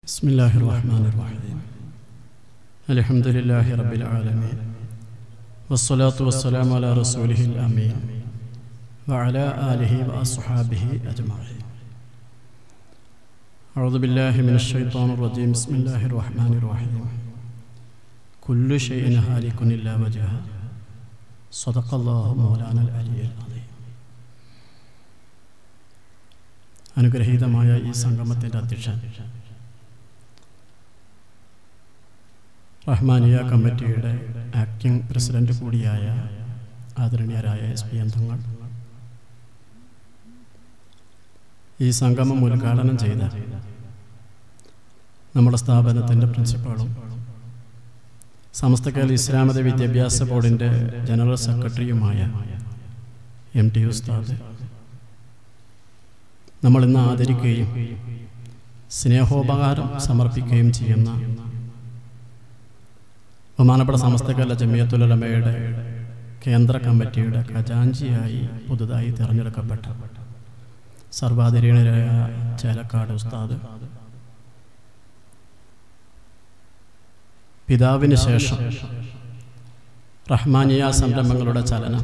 بسم الله الرحمن الرحيم الحمد لله رب العالمين والصلاة والسلام على رسوله الأمين وعلى آله وأصحابه أجمعين أعوذ بالله من الشيطان الرجيم بسم الله الرحمن الرحيم كل شيء هالك إلا وجهه صدق الله مولانا العلي العظيم അനുഗ്രഹീതമായ ഈ സംഗമത്തിൻ്റെ അധ്യക്ഷൻ റഹ്മാനിയ കമ്മിറ്റിയുടെ ആക്ടിംഗ് പ്രസിഡന്റ് കൂടിയായ ആദരണീയരായ എസ് പി അംഗങ്ങൾ ഈ സംഗമം ഉദ്ഘാടനം ചെയ്ത നമ്മുടെ സ്ഥാപനത്തിൻ്റെ പ്രിൻസിപ്പാളും സമസ്ത കേരള ഇസ്ലാമത വിദ്യാഭ്യാസ ബോർഡിൻ്റെ ജനറൽ സെക്രട്ടറിയുമായ എം ടി ഉസ്താദ് നമ്മൾ ഇന്ന് ആദരിക്കുകയും സ്നേഹോപകാരം സമർപ്പിക്കുകയും ചെയ്യുന്ന ബഹുമാനപ്പെട്ട സമസ്ത കേരള ജമിയത്തുലമയുടെ കേന്ദ്ര കമ്മിറ്റിയുടെ ഖജാഞ്ചിയായി പുതുതായി തിരഞ്ഞെടുക്കപ്പെട്ട സർവാധരീണരായ ചേലക്കാട് ഉസ്താദ് പിതാവിന് ശേഷം റഹ്മാനിയ സംരംഭങ്ങളുടെ ചലനം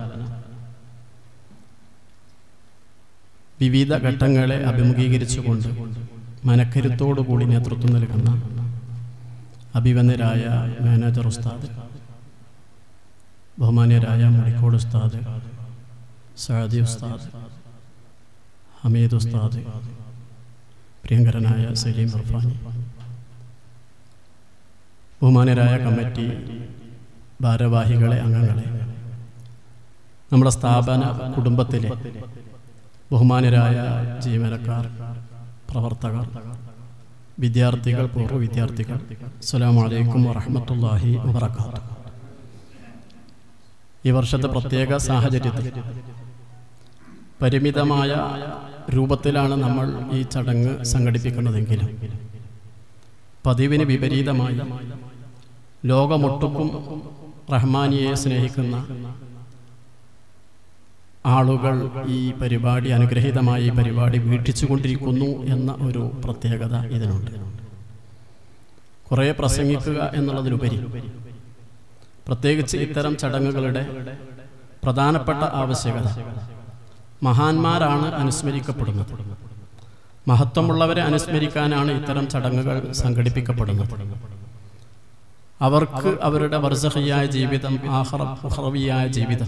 വിവിധ ഘട്ടങ്ങളെ അഭിമുഖീകരിച്ചുകൊണ്ട് മനക്കരുത്തോടുകൂടി നേതൃത്വം നൽകുന്ന അഭിവന്ദരായ മാനേജർ ഉസ്താദ് ബഹുമാന്യരായ മുടിക്കോട് ഉസ്താദ് സഅദി ഉസ്താദ് ഹമീദ് ഉസ്താദ് പ്രിയങ്കരനായ സലീം ഇർഫാനി ബഹുമാന്യരായ കമ്മിറ്റി ഭാരവാഹികളെ അംഗങ്ങളെ നമ്മുടെ സ്ഥാപന കുടുംബത്തിലെ ബഹുമാനരായ ജീവനക്കാർ പ്രവർത്തകർ വിദ്യാർത്ഥികൾ പൂർവ്വ വിദ്യാർത്ഥികൾ അസ്സലാമു അലൈക്കും വറഹമത്തല്ലാഹി വബർക്കാത്തു ഈ വർഷത്തെ പ്രത്യേക സാഹചര്യത്തിൽ പരിമിതമായ രൂപത്തിലാണ് നമ്മൾ ഈ ചടങ്ങ് സംഘടിപ്പിക്കുന്നതെങ്കിലും പതിവിന് വിപരീതമായി ലോകമൊട്ടുക്കും റഹ്മാനിയെ സ്നേഹിക്കുന്ന ആളുകൾ ഈ പരിപാടി അനുഗ്രഹീതമായി ഈ പരിപാടി വീക്ഷിച്ചുകൊണ്ടിരിക്കുന്നു എന്ന ഒരു പ്രത്യേകത ഇതിനുണ്ട് കുറേ പ്രസംഗിക്കുക എന്നുള്ളതിലുപരി പ്രത്യേകിച്ച് ഇത്തരം ചടങ്ങുകളുടെ പ്രധാനപ്പെട്ട ആവശ്യകത മഹാന്മാരാണ് അനുസ്മരിക്കപ്പെടുന്നത് മഹത്വമുള്ളവരെ അനുസ്മരിക്കാനാണ് ഇത്തരം ചടങ്ങുകൾ സംഘടിപ്പിക്കപ്പെടുന്നത് അവർക്ക് അവരുടെ വർഷഹിയായ ജീവിതം ആഹ്റവിയായ ജീവിതം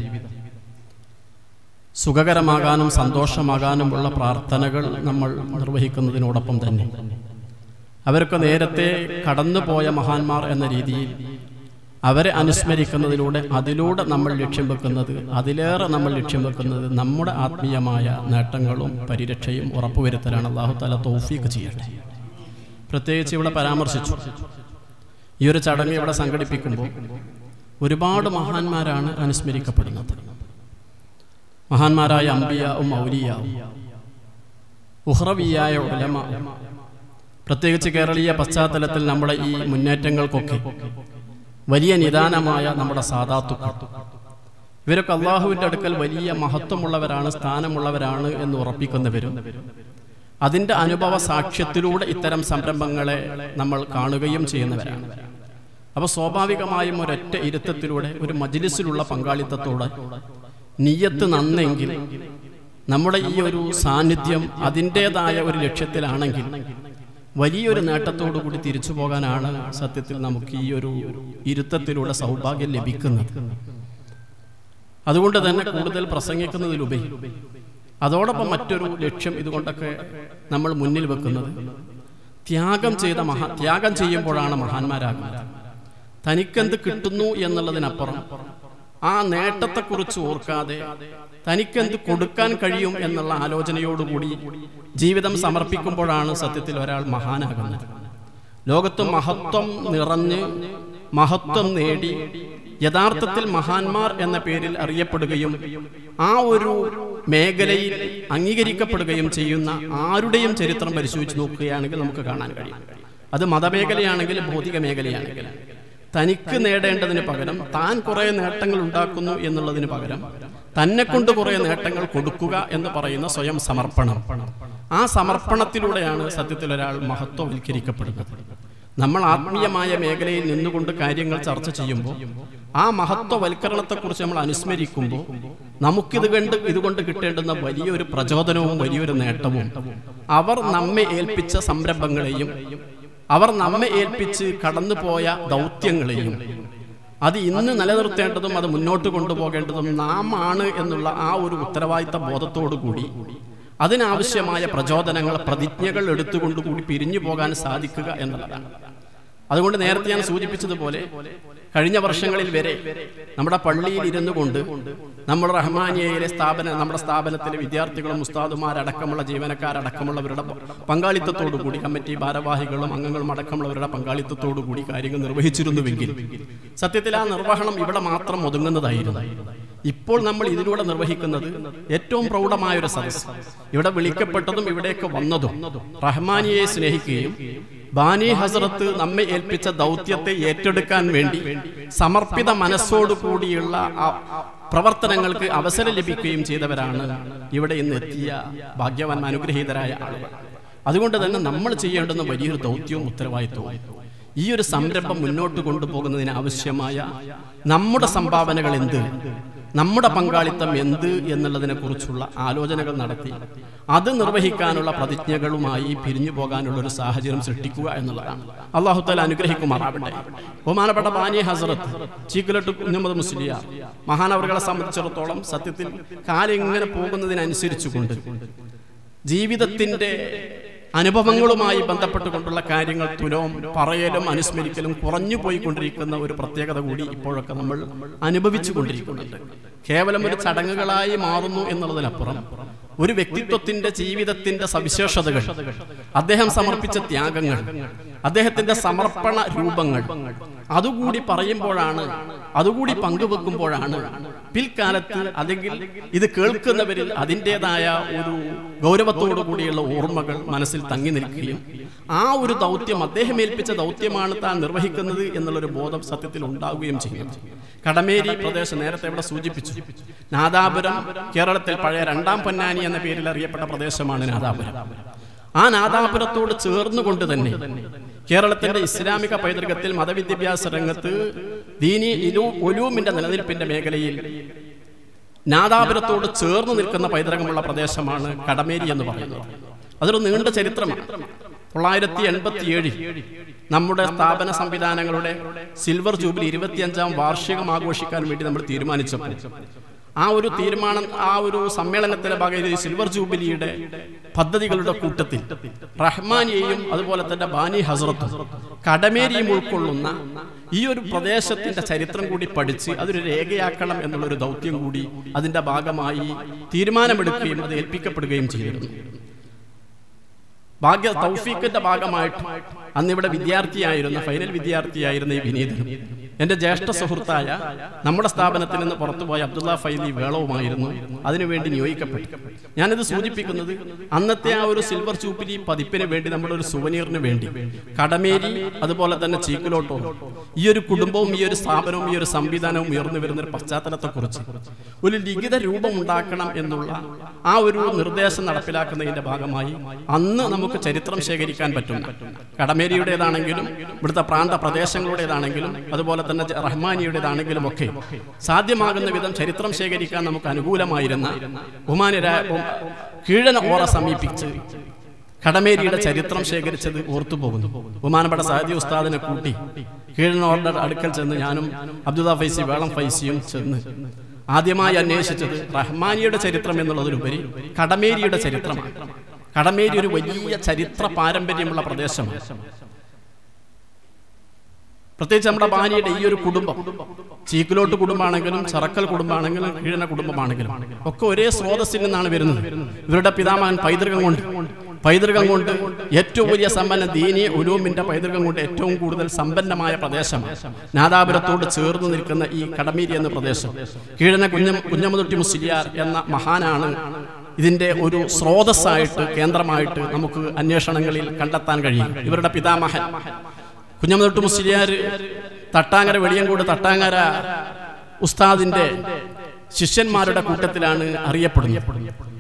സുഖകരമാകാനും സന്തോഷമാകാനുമുള്ള പ്രാർത്ഥനകൾ നമ്മൾ നിർവഹിക്കുന്നതിനോടൊപ്പം തന്നെ അവർക്ക് നേരത്തെ കടന്നുപോയ മഹാന്മാർ എന്ന രീതിയിൽ അവരെ അനുസ്മരിക്കുന്നതിലൂടെ അതിലൂടെ നമ്മൾ ലക്ഷ്യം വെക്കുന്നത് അതിലേറെ നമ്മൾ ലക്ഷ്യം വെക്കുന്നത് നമ്മുടെ ആത്മീയമായ നേട്ടങ്ങളും പരിരക്ഷയും ഉറപ്പുവരുത്തലാണ് അള്ളാഹു തല തോഫീക്ക് ചെയ്യട്ടെ പ്രത്യേകിച്ച് ഇവിടെ പരാമർശിച്ചു ഈ ഒരു ചടങ്ങ് ഇവിടെ സംഘടിപ്പിക്കുമ്പോൾ ഒരുപാട് മഹാന്മാരാണ് അനുസ്മരിക്കപ്പെടുന്നത് മഹാന്മാരായ അമ്പിയാവും മൗലിയാവും ഉഹ്റവിയായ ഉലമ പ്രത്യേകിച്ച് കേരളീയ പശ്ചാത്തലത്തിൽ നമ്മുടെ ഈ മുന്നേറ്റങ്ങൾക്കൊക്കെ വലിയ നിദാനമായ നമ്മുടെ സാധാത്തുക്കൾ ഇവരൊക്കെ അള്ളാഹുവിൻ്റെ അടുക്കൽ വലിയ മഹത്വമുള്ളവരാണ് സ്ഥാനമുള്ളവരാണ് എന്ന് ഉറപ്പിക്കുന്നവരും അതിൻ്റെ അനുഭവ സാക്ഷ്യത്തിലൂടെ ഇത്തരം സംരംഭങ്ങളെ നമ്മൾ കാണുകയും ചെയ്യുന്നവരാണ് അപ്പോൾ സ്വാഭാവികമായും ഒരൊറ്റ ഇരുത്തത്തിലൂടെ ഒരു മജിലിസിലുള്ള പങ്കാളിത്തത്തോടെ നീയത്ത് നന്നെങ്കിൽ നമ്മുടെ ഈ ഒരു സാന്നിധ്യം അതിൻ്റെതായ ഒരു ലക്ഷ്യത്തിലാണെങ്കിൽ വലിയൊരു നേട്ടത്തോടു കൂടി തിരിച്ചു പോകാനാണ് സത്യത്തിൽ നമുക്ക് ഈ ഒരു ഇരുത്തത്തിലൂടെ സൗഭാഗ്യം ലഭിക്കുന്നത് അതുകൊണ്ട് തന്നെ കൂടുതൽ പ്രസംഗിക്കുന്നതിലുപരി അതോടൊപ്പം മറ്റൊരു ലക്ഷ്യം ഇതുകൊണ്ടൊക്കെ നമ്മൾ മുന്നിൽ വെക്കുന്നത് ത്യാഗം ചെയ്ത മഹാ ത്യാഗം ചെയ്യുമ്പോഴാണ് മഹാന്മാരാകുന്നത് തനിക്കെന്ത് കിട്ടുന്നു എന്നുള്ളതിനപ്പുറം ആ നേട്ടത്തെക്കുറിച്ച് ഓർക്കാതെ തനിക്കെന്ത് കൊടുക്കാൻ കഴിയും എന്നുള്ള ആലോചനയോടുകൂടി ജീവിതം സമർപ്പിക്കുമ്പോഴാണ് സത്യത്തിൽ ഒരാൾ മഹാനാകുന്നത് ലോകത്ത് മഹത്വം നിറഞ്ഞ് മഹത്വം നേടി യഥാർത്ഥത്തിൽ മഹാന്മാർ എന്ന പേരിൽ അറിയപ്പെടുകയും ആ ഒരു മേഖലയിൽ അംഗീകരിക്കപ്പെടുകയും ചെയ്യുന്ന ആരുടെയും ചരിത്രം പരിശോധിച്ച് നോക്കുകയാണെങ്കിൽ നമുക്ക് കാണാൻ കഴിയും അത് മതമേഖലയാണെങ്കിൽ ഭൗതിക മേഖലയാണെങ്കിൽ തനിക്ക് നേടേണ്ടതിന് പകരം താൻ കുറേ നേട്ടങ്ങൾ ഉണ്ടാക്കുന്നു എന്നുള്ളതിന് പകരം തന്നെ കൊണ്ട് കുറേ നേട്ടങ്ങൾ കൊടുക്കുക എന്ന് പറയുന്ന സ്വയം സമർപ്പണം ആ സമർപ്പണത്തിലൂടെയാണ് സത്യത്തിൽ ഒരാൾ മഹത്വവൽക്കരിക്കപ്പെടുന്നത് നമ്മൾ ആത്മീയമായ മേഖലയിൽ നിന്നുകൊണ്ട് കാര്യങ്ങൾ ചർച്ച ചെയ്യുമ്പോൾ ആ മഹത്വവൽക്കരണത്തെക്കുറിച്ച് നമ്മൾ അനുസ്മരിക്കുമ്പോൾ നമുക്കിത് കണ്ട് ഇതുകൊണ്ട് കിട്ടേണ്ടുന്ന വലിയൊരു പ്രചോദനവും വലിയൊരു നേട്ടവും അവർ നമ്മെ ഏൽപ്പിച്ച സംരംഭങ്ങളെയും അവർ നമ്മെ ഏൽപ്പിച്ച് കടന്നുപോയ ദൗത്യങ്ങളെയും അത് ഇന്ന് നിലനിർത്തേണ്ടതും അത് മുന്നോട്ട് കൊണ്ടുപോകേണ്ടതും നാം ആണ് എന്നുള്ള ആ ഒരു ഉത്തരവാദിത്ത ബോധത്തോടു കൂടി അതിനാവശ്യമായ പ്രചോദനങ്ങൾ പ്രതിജ്ഞകൾ എടുത്തുകൊണ്ടുകൂടി പിരിഞ്ഞു പോകാൻ സാധിക്കുക എന്നുള്ളതാണ് അതുകൊണ്ട് നേരത്തെ ഞാൻ സൂചിപ്പിച്ചതുപോലെ കഴിഞ്ഞ വർഷങ്ങളിൽ വരെ നമ്മുടെ പള്ളിയിൽ ഇരുന്നു കൊണ്ട് നമ്മുടെ റഹ്മാനിയയിലെ സ്ഥാപന നമ്മുടെ സ്ഥാപനത്തിലെ വിദ്യാർത്ഥികളും ഉസ്താദുമാരടക്കമുള്ള ജീവനക്കാരടക്കമുള്ളവരുടെ പങ്കാളിത്തത്തോടു കൂടി കമ്മിറ്റി ഭാരവാഹികളും അംഗങ്ങളും അടക്കമുള്ളവരുടെ പങ്കാളിത്തത്തോടു കൂടി കാര്യങ്ങൾ നിർവഹിച്ചിരുന്നുവെങ്കിൽ സത്യത്തിൽ ആ നിർവഹണം ഇവിടെ മാത്രം ഒതുങ്ങുന്നതായിരുന്നു ഇപ്പോൾ നമ്മൾ ഇതിലൂടെ നിർവഹിക്കുന്നത് ഏറ്റവും പ്രൗഢമായ ഒരു സദസ് ഇവിടെ വിളിക്കപ്പെട്ടതും ഇവിടേക്ക് വന്നതും റഹ്മാനിയെ സ്നേഹിക്കുകയും ബാനി ഹസറത്ത് നമ്മെ ഏൽപ്പിച്ച ദൗത്യത്തെ ഏറ്റെടുക്കാൻ വേണ്ടി സമർപ്പിത മനസ്സോടുകൂടിയുള്ള ആ പ്രവർത്തനങ്ങൾക്ക് അവസരം ലഭിക്കുകയും ചെയ്തവരാണ് ഇവിടെ ഇന്ന് എത്തിയ ഭാഗ്യവാൻ അനുഗ്രഹീതരായ ആളുകൾ അതുകൊണ്ട് തന്നെ നമ്മൾ ചെയ്യേണ്ടുന്ന വലിയൊരു ദൗത്യവും ഉത്തരവാദിത്വവും ഈ ഒരു സംരംഭം മുന്നോട്ട് കൊണ്ടുപോകുന്നതിന് ആവശ്യമായ നമ്മുടെ സംഭാവനകൾ എന്ത് നമ്മുടെ പങ്കാളിത്തം എന്ത് എന്നുള്ളതിനെ കുറിച്ചുള്ള ആലോചനകൾ നടത്തി അത് നിർവഹിക്കാനുള്ള പ്രതിജ്ഞകളുമായി പിരിഞ്ഞു പോകാനുള്ള ഒരു സാഹചര്യം സൃഷ്ടിക്കുക എന്നുള്ളതാണ് അള്ളാഹുത്താല അനുഗ്രഹിക്കുമാറാവട്ടെ ബഹുമാനപ്പെട്ട ബാനി ഹസറത്ത് ചീക്കുലട്ട് കുഞ്ഞമ്മദ് മുസ്ലിയ മഹാനവറുകളെ സംബന്ധിച്ചിടത്തോളം സത്യത്തിൽ കാലം ഇങ്ങനെ പോകുന്നതിനനുസരിച്ചുകൊണ്ട് ജീവിതത്തിന്റെ അനുഭവങ്ങളുമായി ബന്ധപ്പെട്ടുകൊണ്ടുള്ള കാര്യങ്ങൾ തുലവും പറയലും അനുസ്മരിക്കലും കുറഞ്ഞു പോയിക്കൊണ്ടിരിക്കുന്ന ഒരു പ്രത്യേകത കൂടി ഇപ്പോഴൊക്കെ നമ്മൾ അനുഭവിച്ചു കൊണ്ടിരിക്കുന്നുണ്ട് കേവലം ഒരു ചടങ്ങുകളായി മാറുന്നു എന്നുള്ളതിനപ്പുറം ഒരു വ്യക്തിത്വത്തിന്റെ ജീവിതത്തിന്റെ സവിശേഷതകൾ അദ്ദേഹം സമർപ്പിച്ച ത്യാഗങ്ങൾ അദ്ദേഹത്തിന്റെ സമർപ്പണ രൂപങ്ങൾ അതുകൂടി പറയുമ്പോഴാണ് അതുകൂടി പങ്കുവെക്കുമ്പോഴാണ് പിൽക്കാലത്ത് അല്ലെങ്കിൽ ഇത് കേൾക്കുന്നവരിൽ അതിൻ്റെതായ ഒരു ഗൗരവത്തോടു കൂടിയുള്ള ഓർമ്മകൾ മനസ്സിൽ തങ്ങി നിൽക്കുകയും ആ ഒരു ദൗത്യം അദ്ദേഹം ഏൽപ്പിച്ച ദൗത്യമാണ് താൻ നിർവഹിക്കുന്നത് എന്നുള്ളൊരു ബോധം സത്യത്തിൽ ഉണ്ടാവുകയും ചെയ്യും കടമേരി പ്രദേശം നേരത്തെ ഇവിടെ സൂചിപ്പിച്ചു നാദാപുരം കേരളത്തിൽ പഴയ രണ്ടാം പൊന്നാനി എന്ന പേരിൽ അറിയപ്പെട്ട പ്രദേശമാണ് നാദാപുരം ആ നാദാപുരത്തോട് ചേർന്നുകൊണ്ട് തന്നെ കേരളത്തിന്റെ ഇസ്ലാമിക പൈതൃകത്തിൽ മതവിദ്യാഭ്യാസ രംഗത്ത് ദീനി ഇലൂ ഒലൂമിന്റെ നിലനിൽപ്പിന്റെ മേഖലയിൽ നാദാപുരത്തോട് ചേർന്ന് നിൽക്കുന്ന പൈതൃകമുള്ള പ്രദേശമാണ് കടമേരി എന്ന് പറയുന്നത് അതൊരു നീണ്ട ചരിത്രമാണ് തൊള്ളായിരത്തി എൺപത്തി ഏഴിൽ നമ്മുടെ സ്ഥാപന സംവിധാനങ്ങളുടെ സിൽവർ ജൂബിലി ഇരുപത്തിയഞ്ചാം വാർഷികം ആഘോഷിക്കാൻ വേണ്ടി നമ്മൾ തീരുമാനിച്ചപ്പോൾ ആ ഒരു തീരുമാനം ആ ഒരു സമ്മേളനത്തിന്റെ ഭാഗമായി സിൽവർ ജൂബിലിയുടെ പദ്ധതികളുടെ കൂട്ടത്തിൽ റഹ്മാനിയെയും അതുപോലെ തന്നെ ബാനി ഹസറത്തും കടമേരിയും ഉൾക്കൊള്ളുന്ന ഈ ഒരു പ്രദേശത്തിന്റെ ചരിത്രം കൂടി പഠിച്ച് അതൊരു രേഖയാക്കണം എന്നുള്ള ഒരു ദൗത്യം കൂടി അതിന്റെ ഭാഗമായി തീരുമാനമെടുക്കുകയും അത് ഏൽപ്പിക്കപ്പെടുകയും ചെയ്തിരുന്നു ഭാഗ്യ തൗഫീഖിന്റെ ഭാഗമായിട്ട് അന്ന് ഇവിടെ വിദ്യാർത്ഥിയായിരുന്ന ഫൈനൽ വിദ്യാർത്ഥിയായിരുന്ന ഈ വിനീതനും എന്റെ ജ്യേഷ്ഠ സുഹൃത്തായ നമ്മുടെ സ്ഥാപനത്തിൽ നിന്ന് പുറത്തുപോയ അബ്ദുള്ള ഫൈലി വേളവുമായിരുന്നു അതിനുവേണ്ടി നിയോഗിക്കപ്പെട്ടു ഞാനിത് സൂചിപ്പിക്കുന്നത് അന്നത്തെ ആ ഒരു സിൽവർ ജൂബിലി പതിപ്പിന് വേണ്ടി നമ്മുടെ ഒരു സുവനീറിന് വേണ്ടി കടമേരി അതുപോലെ തന്നെ ചീക്കിലോട്ടോ ഈ ഒരു കുടുംബവും ഈ ഒരു സ്ഥാപനവും ഈ ഒരു സംവിധാനവും ഉയർന്നു വരുന്ന ഒരു പശ്ചാത്തലത്തെക്കുറിച്ച് ഒരു ലിഖിത രൂപം ഉണ്ടാക്കണം എന്നുള്ള ആ ഒരു നിർദ്ദേശം നടപ്പിലാക്കുന്നതിന്റെ ഭാഗമായി അന്ന് നമുക്ക് ചരിത്രം ശേഖരിക്കാൻ പറ്റും കടമേരിയുടേതാണെങ്കിലും ഇവിടുത്തെ പ്രാന്ത പ്രദേശങ്ങളുടേതാണെങ്കിലും അതുപോലെ തന്നെ റഹ്മാനിയുടേതാണെങ്കിലും ഒക്കെ സാധ്യമാകുന്ന വിധം ചരിത്രം ശേഖരിക്കാൻ നമുക്ക് അനുകൂലമായിരുന്ന ബഹുമാനരായ കീഴന ഓറ സമീപിച്ച് കടമേരിയുടെ ചരിത്രം ശേഖരിച്ചത് ഓർത്തുപോകുന്നു ബഹുമാനപ്പെട്ട സാദി ഉസ്താദിനെ കൂട്ടി കീഴൻ ഓർഡർ അടുക്കൽ ചെന്ന് ഞാനും അബ്ദുല്ല ഫൈസി വേളം ഫൈസിയും ചെന്ന് ആദ്യമായി അന്വേഷിച്ചത് റഹ്മാനിയുടെ ചരിത്രം എന്നുള്ളതിലുപരി കടമേരിയുടെ ചരിത്രമാണ് കടമേരി ഒരു വലിയ ചരിത്ര പാരമ്പര്യമുള്ള പ്രദേശമാണ് പ്രത്യേകിച്ച് നമ്മുടെ ബാനിയുടെ ഈ ഒരു കുടുംബം ചീക്കിലോട്ട് കുടുംബമാണെങ്കിലും ചറക്കൽ കുടുംബമാണെങ്കിലും കീഴന കുടുംബമാണെങ്കിലും ഒക്കെ ഒരേ സ്രോതസ്സിൽ നിന്നാണ് വരുന്നത് ഇവരുടെ പിതാമകൻ പൈതൃകം കൊണ്ട് പൈതൃകം കൊണ്ട് ഏറ്റവും വലിയ സമ്പന്ന ദീനി ഉലൂമിന്റെ പൈതൃകം കൊണ്ട് ഏറ്റവും കൂടുതൽ സമ്പന്നമായ പ്രദേശമാണ് നാദാപുരത്തോട് ചേർന്ന് നിൽക്കുന്ന ഈ കടമേരി എന്ന പ്രദേശം കീഴന കുഞ്ഞം കുഞ്ഞമ്മതൊട്ടി മുസ്ലിയാർ എന്ന മഹാനാണ് ഇതിന്റെ ഒരു സ്രോതസ്സായിട്ട് കേന്ദ്രമായിട്ട് നമുക്ക് അന്വേഷണങ്ങളിൽ കണ്ടെത്താൻ കഴിയും ഇവരുടെ പിതാമഹൻ കുഞ്ഞമ്മതൊട്ട് മുസ്ലിയാർ തട്ടാങ്ങര വെളിയങ്കോട് തട്ടാങ്ങര ഉസ്താദിന്റെ ശിഷ്യന്മാരുടെ കൂട്ടത്തിലാണ് അറിയപ്പെടുന്നത്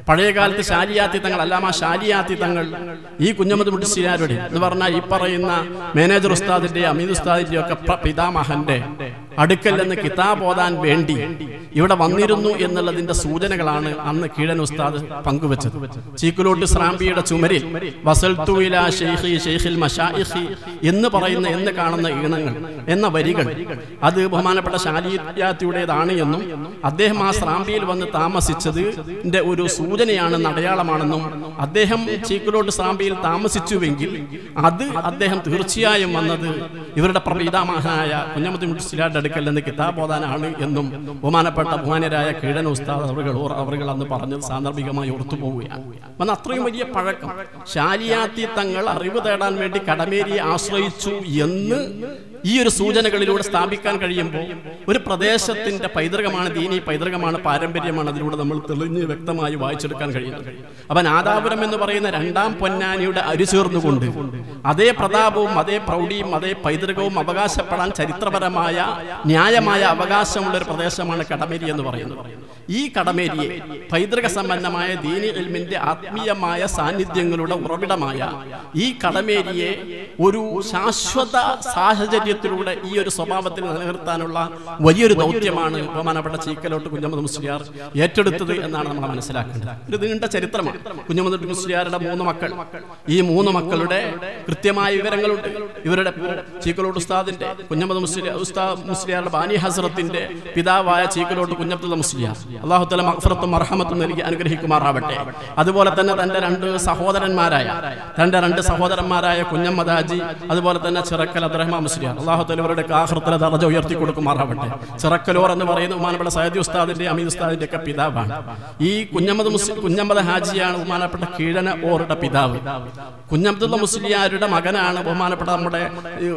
പഴയ കാലത്ത് ശാലിയാത്തി തങ്ങൾ അല്ലാമ ശാലിയാത്തി തങ്ങൾ ഈ കുഞ്ഞമ്മദ് മുട്ടിശ്ശിയാരുടെ എന്ന് പറഞ്ഞാൽ ഈ പറയുന്ന മാനേജർ ഉസ്താദിന്റെ അമീദ് ഉസ്താദിന്റെ ഒക്കെ പ്ര- പിതാമഹന്റെ അടുക്കൽ നിന്ന് കിതാബ് ഓതാൻ വേണ്ടി ഇവിടെ വന്നിരുന്നു എന്നുള്ളതിന്റെ സൂചനകളാണ് അന്ന് കീഴൻ ഉസ്താദ് പങ്കുവച്ചത് ചീക്കുലോട്ട് സ്രാമ്പിയുടെ ചുമരിൽ വസൽത്തു ഇലാ ഷെയ്ഖി ഷെയ്ഖിൽ മഷായിഖി എന്ന് പറയുന്ന എന്ന് കാണുന്ന ഈണങ്ങൾ എന്ന വരികൾ അത് ബഹുമാനപ്പെട്ട ശാലിയാത്തിയുടേതാണ് എന്നും അദ്ദേഹം ആ സ്രാമ്പിയിൽ വന്ന് താമസിച്ചത് ന്റെ ഒരു സൂചനയാണെന്ന് അടയാളമാണെന്നും അദ്ദേഹം ചീക്കുലോട്ട് സ്രാമ്പിയിൽ താമസിച്ചുവെങ്കിൽ അത് അദ്ദേഹം തീർച്ചയായും വന്നത് ഇവരുടെ പ്രപിതാമഹനായ കുഞ്ഞമ്മദ് മുസ്ലിയാരുടെ അടുക്കൽ നിന്ന് കിതാബ് ഓതാനാണ് എന്നും ബഹുമാനപ്പെട്ട ബഹുമാനരായ കീഴൻ ഉസ്താദ് അവർ അവർ അന്ന് പറഞ്ഞത് സാന്ദർഭികമായി ഓർത്തുപോവുകയാണ് അന്ന് അത്രയും വലിയ പഴക്കം ശാലിയാത്തി തങ്ങൾ അറിവ് തേടാൻ വേണ്ടി കടമേരിയെ ആശ്രയിച്ചു എന്ന് ഈ ഒരു സൂചനകളിലൂടെ സ്ഥാപിക്കാൻ കഴിയുമ്പോൾ ഒരു പ്രദേശത്തിന്റെ പൈതൃകമാണ് ദീനി പൈതൃകമാണ് പാരമ്പര്യമാണ് അതിലൂടെ നമ്മൾ തെളിഞ്ഞ് വ്യക്തമായി വായിച്ചെടുക്കാൻ കഴിയുന്നത് അപ്പൊ നാദാപുരം എന്ന് പറയുന്ന രണ്ടാം പൊന്നാനിയുടെ അരിചേർന്നുകൊണ്ട് അതേ പ്രതാപവും അതേ പ്രൗഢിയും അതേ പൈതൃകവും അവകാശപ്പെടാൻ ചരിത്രപരമായ ന്യായമായ അവകാശമുള്ള ഒരു പ്രദേശമാണ് കടമേരി എന്ന് പറയുന്നത് ഈ കടമേരിയെ പൈതൃക സമ്പന്നമായ ദീനി ഇൽമിന്റെ ആത്മീയമായ സാന്നിധ്യങ്ങളുടെ ഉറവിടമായ ഈ കടമേരിയെ ഒരു ശാശ്വത സാഹചര്യത്തിലൂടെ ഈ ഒരു സ്വഭാവത്തിൽ നിലനിർത്താനുള്ള വലിയൊരു ദൗത്യമാണ് ബഹുമാനപ്പെട്ട ചീക്കലോട്ട് കുഞ്ഞമ്മദ് മുസ്ലിയാർ ഏറ്റെടുത്തത് എന്നാണ് നമ്മൾ മനസ്സിലാക്കേണ്ടത് ഒരു നീണ്ട ചരിത്രമാണ് കുഞ്ഞമ്മദ് മുസ്ലിയാരുടെ മൂന്ന് മക്കൾ ഈ മൂന്ന് മക്കളുടെ കൃത്യമായ വിവരങ്ങളുണ്ട് ഇവരുടെ ചീക്കലോട്ട് ഉസ്താദിന്റെ കുഞ്ഞമ്മദ് മുസ്ലിയാർ ഉസ്താദ് മുസ്ലിയാരുടെ ബാനി ഹസ്രത്തിന്റെ പിതാവായ ചീക്കലോട്ട് കുഞ്ഞബ്ദുള്ള മുസ്ലിയാർ അള്ളാഹുത്തല മഹ്ഫറത്തും അർഹമത്തും നൽകി അനുഗ്രഹിക്കുമാറാവട്ടെ അതുപോലെ തന്നെ തന്റെ രണ്ട് സഹോദരന്മാരായ തന്റെ രണ്ട് സഹോദരന്മാരായ കുഞ്ഞമ്മദാജി അതുപോലെ തന്നെ ചിറക്കൽ അബ്രഹ്മാൻ മുസ്ലിയാർ അള്ളാഹുത്തല ഇവരുടെ കാഹൃത്തിലെ ദർജ ഉയർത്തി കൊടുക്കുമാറാവട്ടെ ചിറക്കലോർ എന്ന് പറയുന്ന ഉമാനപ്പെട്ട സയ്യദ് ഉസ്താദിന്റെ അമീദ് ഉസ്താദിന്റെ ഒക്കെ പിതാവാണ് ഈ കുഞ്ഞമ്മദ് മുസ്ലിം കുഞ്ഞമ്മദ് ഹാജിയാണ് ബഹുമാനപ്പെട്ട കീഴന ഓറുടെ പിതാവ് കുഞ്ഞബ്ദുള്ള മുസ്ലിയാരുടെ മകനാണ് ബഹുമാനപ്പെട്ട നമ്മുടെ ഈ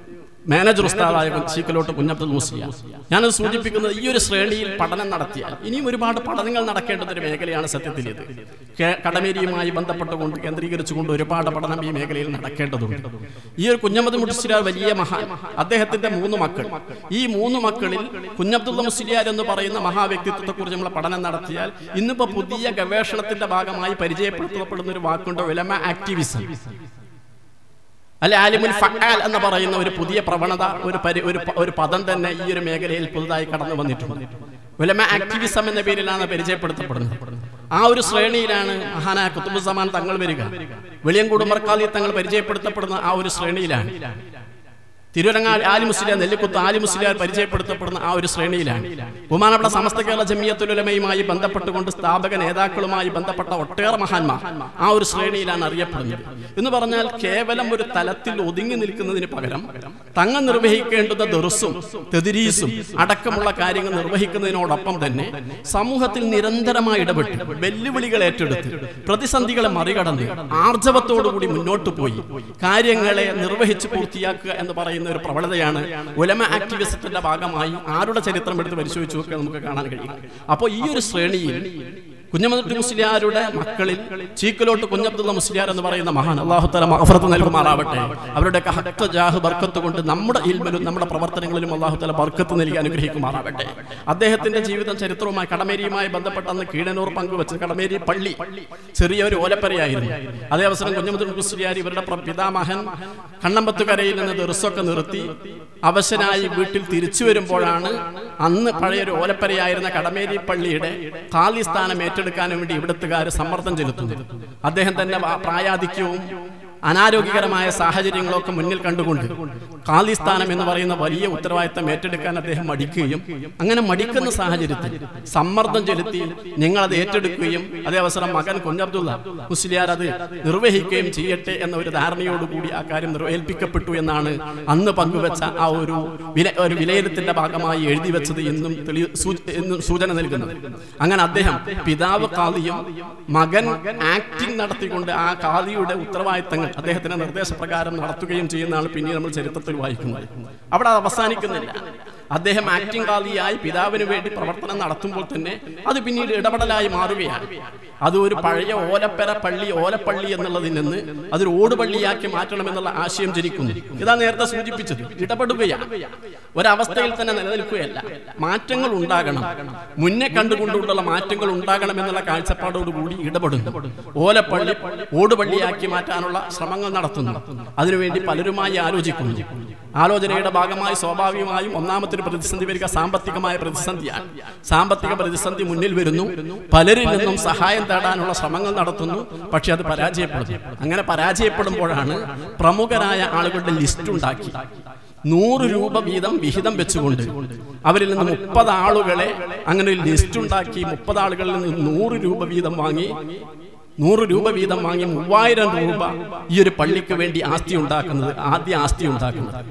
മാനേജർ ഉസ്താദായ ചീക്കലോട്ട് കുഞ്ഞബ്ദുൽ മുസ്ലിയ ഞാനത് സൂചിപ്പിക്കുന്നത് ഈ ഒരു ശ്രേണിയിൽ പഠനം നടത്തിയാൽ ഇനിയും ഒരുപാട് പഠനങ്ങൾ നടക്കേണ്ടുന്ന ഒരു മേഖലയാണ് സത്യത്തിൽ ഇത് കേ- കടമേരിയുമായി ബന്ധപ്പെട്ടുകൊണ്ട് കേന്ദ്രീകരിച്ചുകൊണ്ട് ഒരുപാട് പഠനം ഈ മേഖലയിൽ നടക്കേണ്ടതുണ്ട് ഈ ഒരു കുഞ്ഞമ്മദ് മുസ്ലിയാർ വലിയ മഹാൻ അദ്ദേഹത്തിന്റെ മൂന്ന് മക്കൾ ഈ മൂന്ന് മക്കളിൽ കുഞ്ഞബ്ദുള്ള മുസ്ലിയാർ എന്ന് പറയുന്ന മഹാവ്യക്തിത്വത്തെ കുറിച്ച് നമ്മൾ പഠനം നടത്തിയാൽ ഇന്നിപ്പോ പുതിയ ഗവേഷണത്തിന്റെ ഭാഗമായി പരിചയപ്പെടുത്തപ്പെടുന്ന ഒരു വാക്കുണ്ട് വിലമ ആക്ടിവിസം അല്ലെ ആലിമുൽ ഫആൽ എന്ന് പറയുന്ന ഒരു പുതിയ പ്രവണത ഒരു പരി ഒരു പ- ഒരു പദം തന്നെ ഈ ഒരു മേഖലയിൽ പുതുതായി കടന്നു വന്നിട്ടുണ്ട് ഉലമ ആക്ടിവിസം എന്ന പേരിലാണ് പരിചയപ്പെടുത്തപ്പെടുന്നത് ആ ഒരു ശ്രേണിയിലാണ് മഹാനായ കുത്തുബുസമാൻ തങ്ങൾ വരിക വെളിയങ്കോട് മർക്കാലി തങ്ങൾ പരിചയപ്പെടുത്തപ്പെടുന്ന ആ ഒരു ശ്രേണിയിലാണ് തിരുവരങ്ങാൽ ആലി മുസ്ലിയാർ നെല്ലിക്കുത്ത് ആലി മുസ്ലിയാർ പരിചയപ്പെടുത്തപ്പെടുന്ന ആ ഒരു ശ്രേണിയിലാണ് ബഹുമാനപ്പെട്ട സമസ്ത കേരള ജമിയത്തുലമയുമായി ബന്ധപ്പെട്ടുകൊണ്ട് സ്ഥാപക നേതാക്കളുമായി ബന്ധപ്പെട്ട ഒട്ടേറെ മഹാന്മാർ ആ ഒരു ശ്രേണിയിലാണ് അറിയപ്പെടുന്നത് എന്ന് പറഞ്ഞാൽ കേവലം ഒരു തലത്തിൽ ഒതുങ്ങി നിൽക്കുന്നതിന് പകരം തങ്ങ നിർവഹിക്കേണ്ടുന്ന ദെറുസും തെതിരീസും അടക്കമുള്ള കാര്യങ്ങൾ നിർവഹിക്കുന്നതിനോടൊപ്പം തന്നെ സമൂഹത്തിൽ നിരന്തരമായി ഇടപെട്ട് വെല്ലുവിളികൾ ഏറ്റെടുത്ത് പ്രതിസന്ധികളെ മറികടന്ന് ആർജവത്തോടുകൂടി മുന്നോട്ട് പോയി കാര്യങ്ങളെ നിർവഹിച്ച് പൂർത്തിയാക്കുക എന്ന് പറയുന്ന ഒരു പ്രവണതയാണ് ഉലമ ആക്ടിവിസത്തിന്റെ ഭാഗമായി ആരുടെ ചരിത്രം എടുത്ത് പരിശോധിച്ച് നോക്കുക നമുക്ക് കാണാൻ കഴിയും അപ്പോൾ ഈ ഒരു ശ്രേണിയിൽ കുഞ്ഞമദ് മുസ്ലിയാരുടെ മക്കളിൽ ചീക്കലോട്ട് കുഞ്ഞബ്ദുള്ള മുസ്ലിയാർ എന്ന് പറയുന്ന മഹാൻ അള്ളാഹുത്തല മഹഫറത്ത് നൽകുമാറാവട്ടെ അവരുടെ ഹക്ക ജാഹ് ബർക്കത്ത് കൊണ്ട് നമ്മുടെ ഇൽമിലും നമ്മുടെ പ്രവർത്തനങ്ങളിലും അള്ളാഹുത്തല ബർക്കത്ത് നൽകി അനുഗ്രഹിക്കുമാറാവട്ടെ അദ്ദേഹത്തിന്റെ ജീവിതം ചരിത്രവുമായി കടമേരിയുമായി ബന്ധപ്പെട്ട അന്ന് കീഴനൂർ പങ്കുവച്ച കടമേരി പള്ളി ചെറിയൊരു ഓലപ്പരയായിരുന്നു അതേ അവസരം കുഞ്ഞമദ് മുസ്ലിയാർ ഇവരുടെ പ്ര- പിതാമഹൻ കണ്ണമ്പത്തുകരയിൽ നിന്ന് ദെറുസൊക്കെ നിർത്തി അവശനായി വീട്ടിൽ തിരിച്ചു വരുമ്പോഴാണ് അന്ന് പഴയൊരു ഓലപ്പരയായിരുന്ന കടമേരി പള്ളിയുടെ കാലി സ്ഥാനം ഏറ്റെടുക്കാൻ വേണ്ടി ഇവിടത്തുകാർ സമ്മർദ്ദം ചെലുത്തുന്നത് അദ്ദേഹം തന്നെ വാ- പ്രായാധിക്യവും അനാരോഗ്യകരമായ സാഹചര്യങ്ങളൊക്കെ മുന്നിൽ കണ്ടുകൊണ്ട് കാലിസ്ഥാനം എന്ന് പറയുന്ന വലിയ ഉത്തരവാദിത്തം ഏറ്റെടുക്കാൻ അദ്ദേഹം മടിക്കുകയും അങ്ങനെ മടിക്കുന്ന സാഹചര്യത്തിൽ സമ്മർദ്ദം ചെലുത്തി നിങ്ങൾ അത് ഏറ്റെടുക്കുകയും അതേ അവസരം മകൻ കുഞ്ഞബ്ദുള്ള മുസ്ലിയാർ അത് നിർവഹിക്കുകയും ചെയ്യട്ടെ എന്ന ഒരു ധാരണയോടുകൂടി ആ കാര്യം നിർവഹിപ്പിക്കപ്പെട്ടു എന്നാണ് അന്ന് പങ്കുവെച്ച ആ ഒരു വില ഒരു വിലയിരുത്തിന്റെ ഭാഗമായി എഴുതി വെച്ചത് എന്നും തെളി സൂ- എന്നും സൂചന നൽകുന്നത് അങ്ങനെ അദ്ദേഹം പിതാവ് കാളിയും മകൻ ആക്ടിംഗ് നടത്തിക്കൊണ്ട് ആ കാളിയുടെ ഉത്തരവാദിത്തങ്ങൾ അദ്ദേഹത്തിന്റെ നിർദ്ദേശപ്രകാരം നടത്തുകയും ചെയ്യുന്നതാണ് പിന്നീട് നമ്മൾ ചരിത്രത്തിൽ വായിക്കുന്നത് അവിടെ അത് അവസാനിക്കുന്നില്ല അദ്ദേഹം ആക്ടിംഗ് കാളിയായി പിതാവിന് വേണ്ടി പ്രവർത്തനം നടത്തുമ്പോൾ തന്നെ അത് പിന്നീട് ഇടപെടലായി മാറുകയാണ് അത് ഒരു പഴയ ഓലപ്പെര പള്ളി ഓലപ്പള്ളി എന്നുള്ളതിൽ നിന്ന് അതൊരു ഓടുപള്ളിയാക്കി മാറ്റണമെന്നുള്ള ആശയം ജനിക്കുന്നു ഇതാ നേരത്തെ സൂചിപ്പിച്ചത് ഇടപെടുകയാണ് ഒരവസ്ഥയിൽ തന്നെ നിലനിൽക്കുകയല്ല മാറ്റങ്ങൾ ഉണ്ടാകണം മുന്നേ കണ്ടുകൊണ്ടുള്ള മാറ്റങ്ങൾ ഉണ്ടാകണം എന്നുള്ള കാഴ്ചപ്പാടോടുകൂടി ഇടപെടുന്നു ഓലപ്പള്ളി ഓടുപള്ളിയാക്കി മാറ്റാനുള്ള ശ്രമങ്ങൾ നടത്തുന്നു അതിനുവേണ്ടി പലരുമായി ആലോചിക്കുന്നു ആലോചനയുടെ ഭാഗമായി സ്വാഭാവികമായും ഒന്നാമത്തെ ഒരു പ്രതിസന്ധി വരിക സാമ്പത്തികമായ പ്രതിസന്ധിയാണ് സാമ്പത്തിക പ്രതിസന്ധി മുന്നിൽ വരുന്നു പലരിൽ നിന്നും സഹായം തേടാനുള്ള ശ്രമങ്ങൾ നടത്തുന്നു പക്ഷെ അത് പരാജയപ്പെടുന്നു അങ്ങനെ പരാജയപ്പെടുമ്പോഴാണ് പ്രമുഖരായ ആളുകളുടെ ലിസ്റ്റ് ഉണ്ടാക്കി നൂറ് രൂപ വീതം വിഹിതം വെച്ചുകൊണ്ട് അവരിൽ നിന്ന് മുപ്പത് ആളുകളെ അങ്ങനെ ഒരു ലിസ്റ്റ് ഉണ്ടാക്കി മുപ്പത് ആളുകളിൽ നിന്ന് നൂറ് രൂപ വീതം വാങ്ങി നൂറ് രൂപ വീതം വാങ്ങി മൂവായിരം രൂപ ഈ ഒരു പള്ളിക്ക് വേണ്ടി ആസ്തി ഉണ്ടാക്കുന്നത് ആദ്യ ആസ്തി ഉണ്ടാക്കുന്നത്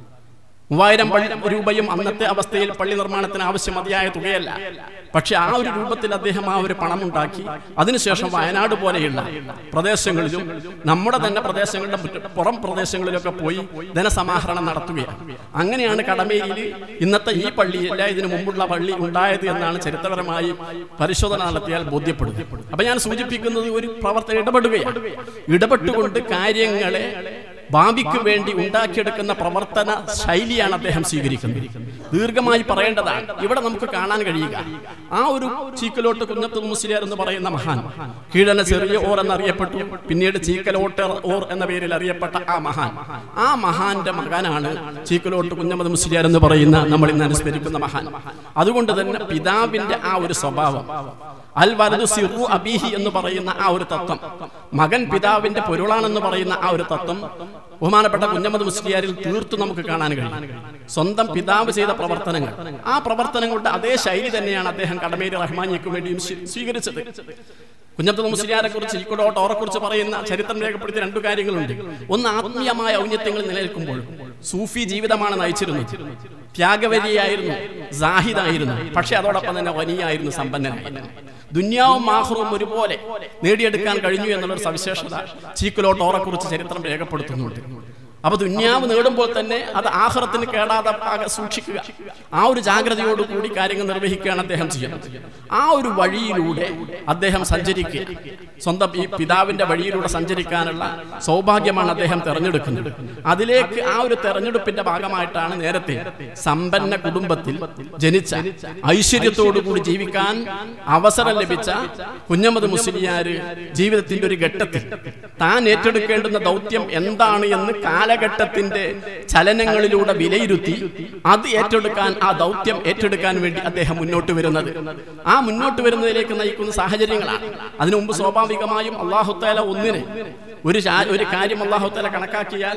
മൂവായിരം പള്ളി രൂപയും അന്നത്തെ അവസ്ഥയിൽ പള്ളി നിർമ്മാണത്തിന് ആവശ്യം മതിയായ തുകയല്ല പക്ഷെ ആ ഒരു രൂപത്തിൽ അദ്ദേഹം ആ ഒരു പണം ഉണ്ടാക്കി അതിനുശേഷം വയനാട് പോലെയുള്ള പ്രദേശങ്ങളിലും നമ്മുടെ തന്നെ പ്രദേശങ്ങളുടെ മുറ്റ- പുറം പ്രദേശങ്ങളിലൊക്കെ പോയി ധനസമാഹരണം നടത്തുകയാണ് അങ്ങനെയാണ് കടമേരിയിൽ ഇന്നത്തെ ഈ പള്ളിയല്ല ഇതിനു മുമ്പുള്ള പള്ളി ഉണ്ടായത് എന്നാണ് ചരിത്രപരമായി പരിശോധന നടത്തിയാൽ ബോധ്യപ്പെടുന്നത് അപ്പൊ ഞാൻ സൂചിപ്പിക്കുന്നത് ഒരു പ്രവർത്തനം ഇടപെടുകയാണ് ഇടപെട്ടുകൊണ്ട് കാര്യങ്ങളെ ഭാവിക്ക് വേണ്ടി ഉണ്ടാക്കിയെടുക്കുന്ന പ്രവർത്തന ശൈലിയാണ് അദ്ദേഹം സ്വീകരിക്കുന്നത് ദീർഘമായി പറയേണ്ടതാണ് ഇവിടെ നമുക്ക് കാണാൻ കഴിയുക ആ ഒരു ചീക്കലോട്ട് കുന്നത്ത് മുസ്ലിയാർ എന്ന് പറയുന്ന മഹാൻ കീഴന ചെറിയ ഓർ എന്നറിയപ്പെട്ടു പിന്നീട് ചീക്കലോട്ട് ഓർ എന്ന പേരിൽ അറിയപ്പെട്ട ആ മഹാൻ ആ മഹാന്റെ മകനാണ് ചീക്കലോട്ട് കുഞ്ഞമ്മദ് മുസ്ലിയാർ എന്ന് പറയുന്ന നമ്മൾ ഇന്ന് അനുസ്മരിക്കുന്ന മഹാൻ അതുകൊണ്ട് തന്നെ പിതാവിന്റെ ആ ഒരു സ്വഭാവം അൽ വലതു സിറു അബീഹി എന്ന് പറയുന്ന ആ ഒരു തത്വം മകൻ പിതാവിന്റെ പൊരുളാണെന്ന് പറയുന്ന ആ ഒരു തത്വം ബഹുമാനപ്പെട്ട കുഞ്ഞമ്മദ് മുസ്ലിയാരിൽ തീർത്തു നമുക്ക് കാണാൻ കഴിയും സ്വന്തം പിതാവ് ചെയ്ത പ്രവർത്തനങ്ങൾ ആ പ്രവർത്തനങ്ങളുടെ അതേ ശൈലി തന്നെയാണ് അദ്ദേഹം കടമേരി റഹ്മാനിയക്ക് വേണ്ടിയും സ്വീ- സ്വീകരിച്ചത് കുഞ്ഞബ്ദുൽ മുസ്ലിയാരെ കുറിച്ച് ഈക്കോടോട്ട് ഓറെ കുറിച്ച് പറയുന്ന ചരിത്രം രേഖപ്പെടുത്തിയ രണ്ടു കാര്യങ്ങളുണ്ട് ഒന്ന് ആത്മീയമായ ഔന്നത്യങ്ങൾ നിലനിൽക്കുമ്പോൾ സൂഫി ജീവിതമാണ് നയിച്ചിരുന്നത് ത്യാഗവരിയായിരുന്നു സാഹിദായിരുന്നു പക്ഷെ അതോടൊപ്പം തന്നെ വനിയായിരുന്നു സമ്പന്നനായിരുന്നു ദുന്യാവും ആഹ്റവും ഒരുപോലെ നേടിയെടുക്കാൻ കഴിഞ്ഞു എന്നുള്ളൊരു സവിശേഷത ചീക്കിലോട്ട് ഓറെക്കുറിച്ച് ചരിത്രം രേഖപ്പെടുത്തുന്നുണ്ട് അപ്പൊ ദുന്യാവ് നേടുമ്പോൾ തന്നെ അത് ആഹ്റത്തിന് കേടാതെ പാക സൂക്ഷിക്കുക ആ ഒരു ജാഗ്രതയോടുകൂടി കാര്യങ്ങൾ നിർവഹിക്കുകയാണ് അദ്ദേഹം ചെയ്യുന്നത് ആ ഒരു വഴിയിലൂടെ അദ്ദേഹം സഞ്ചരിക്കുക സ്വന്തം ഈ പിതാവിന്റെ വഴിയിലൂടെ സഞ്ചരിക്കാനുള്ള സൗഭാഗ്യമാണ് അദ്ദേഹം തെരഞ്ഞെടുക്കുന്നത് അതിലേക്ക് ആ ഒരു തെരഞ്ഞെടുപ്പിന്റെ ഭാഗമായിട്ടാണ് നേരത്തെ സമ്പന്ന കുടുംബത്തിൽ ജനിച്ച ഐശ്വര്യത്തോടു കൂടി ജീവിക്കാൻ അവസരം ലഭിച്ച കുഞ്ഞമ്മദ് മുസ്ലിയാര് ജീവിതത്തിന്റെ ഒരു ഘട്ടത്തിൽ താൻ ഏറ്റെടുക്കേണ്ടുന്ന ദൗത്യം എന്താണ് എന്ന് കാലഘട്ടത്തിന്റെ ചലനങ്ങളിലൂടെ വിലയിരുത്തി അത് ഏറ്റെടുക്കാൻ ആ ദൗത്യം ഏറ്റെടുക്കാൻ വേണ്ടി അദ്ദേഹം മുന്നോട്ട് വരുന്നത് ആ മുന്നോട്ട് വരുന്നതിലേക്ക് നയിക്കുന്ന സാഹചര്യങ്ങളാണ് അതിനു മുമ്പ് സ്വാഭാവികമായും അള്ളാഹുത്താല ഒന്നിന് ഒരു ശാ- ഒരു കാര്യം അള്ളാഹുത്താല കണക്കാക്കിയാൽ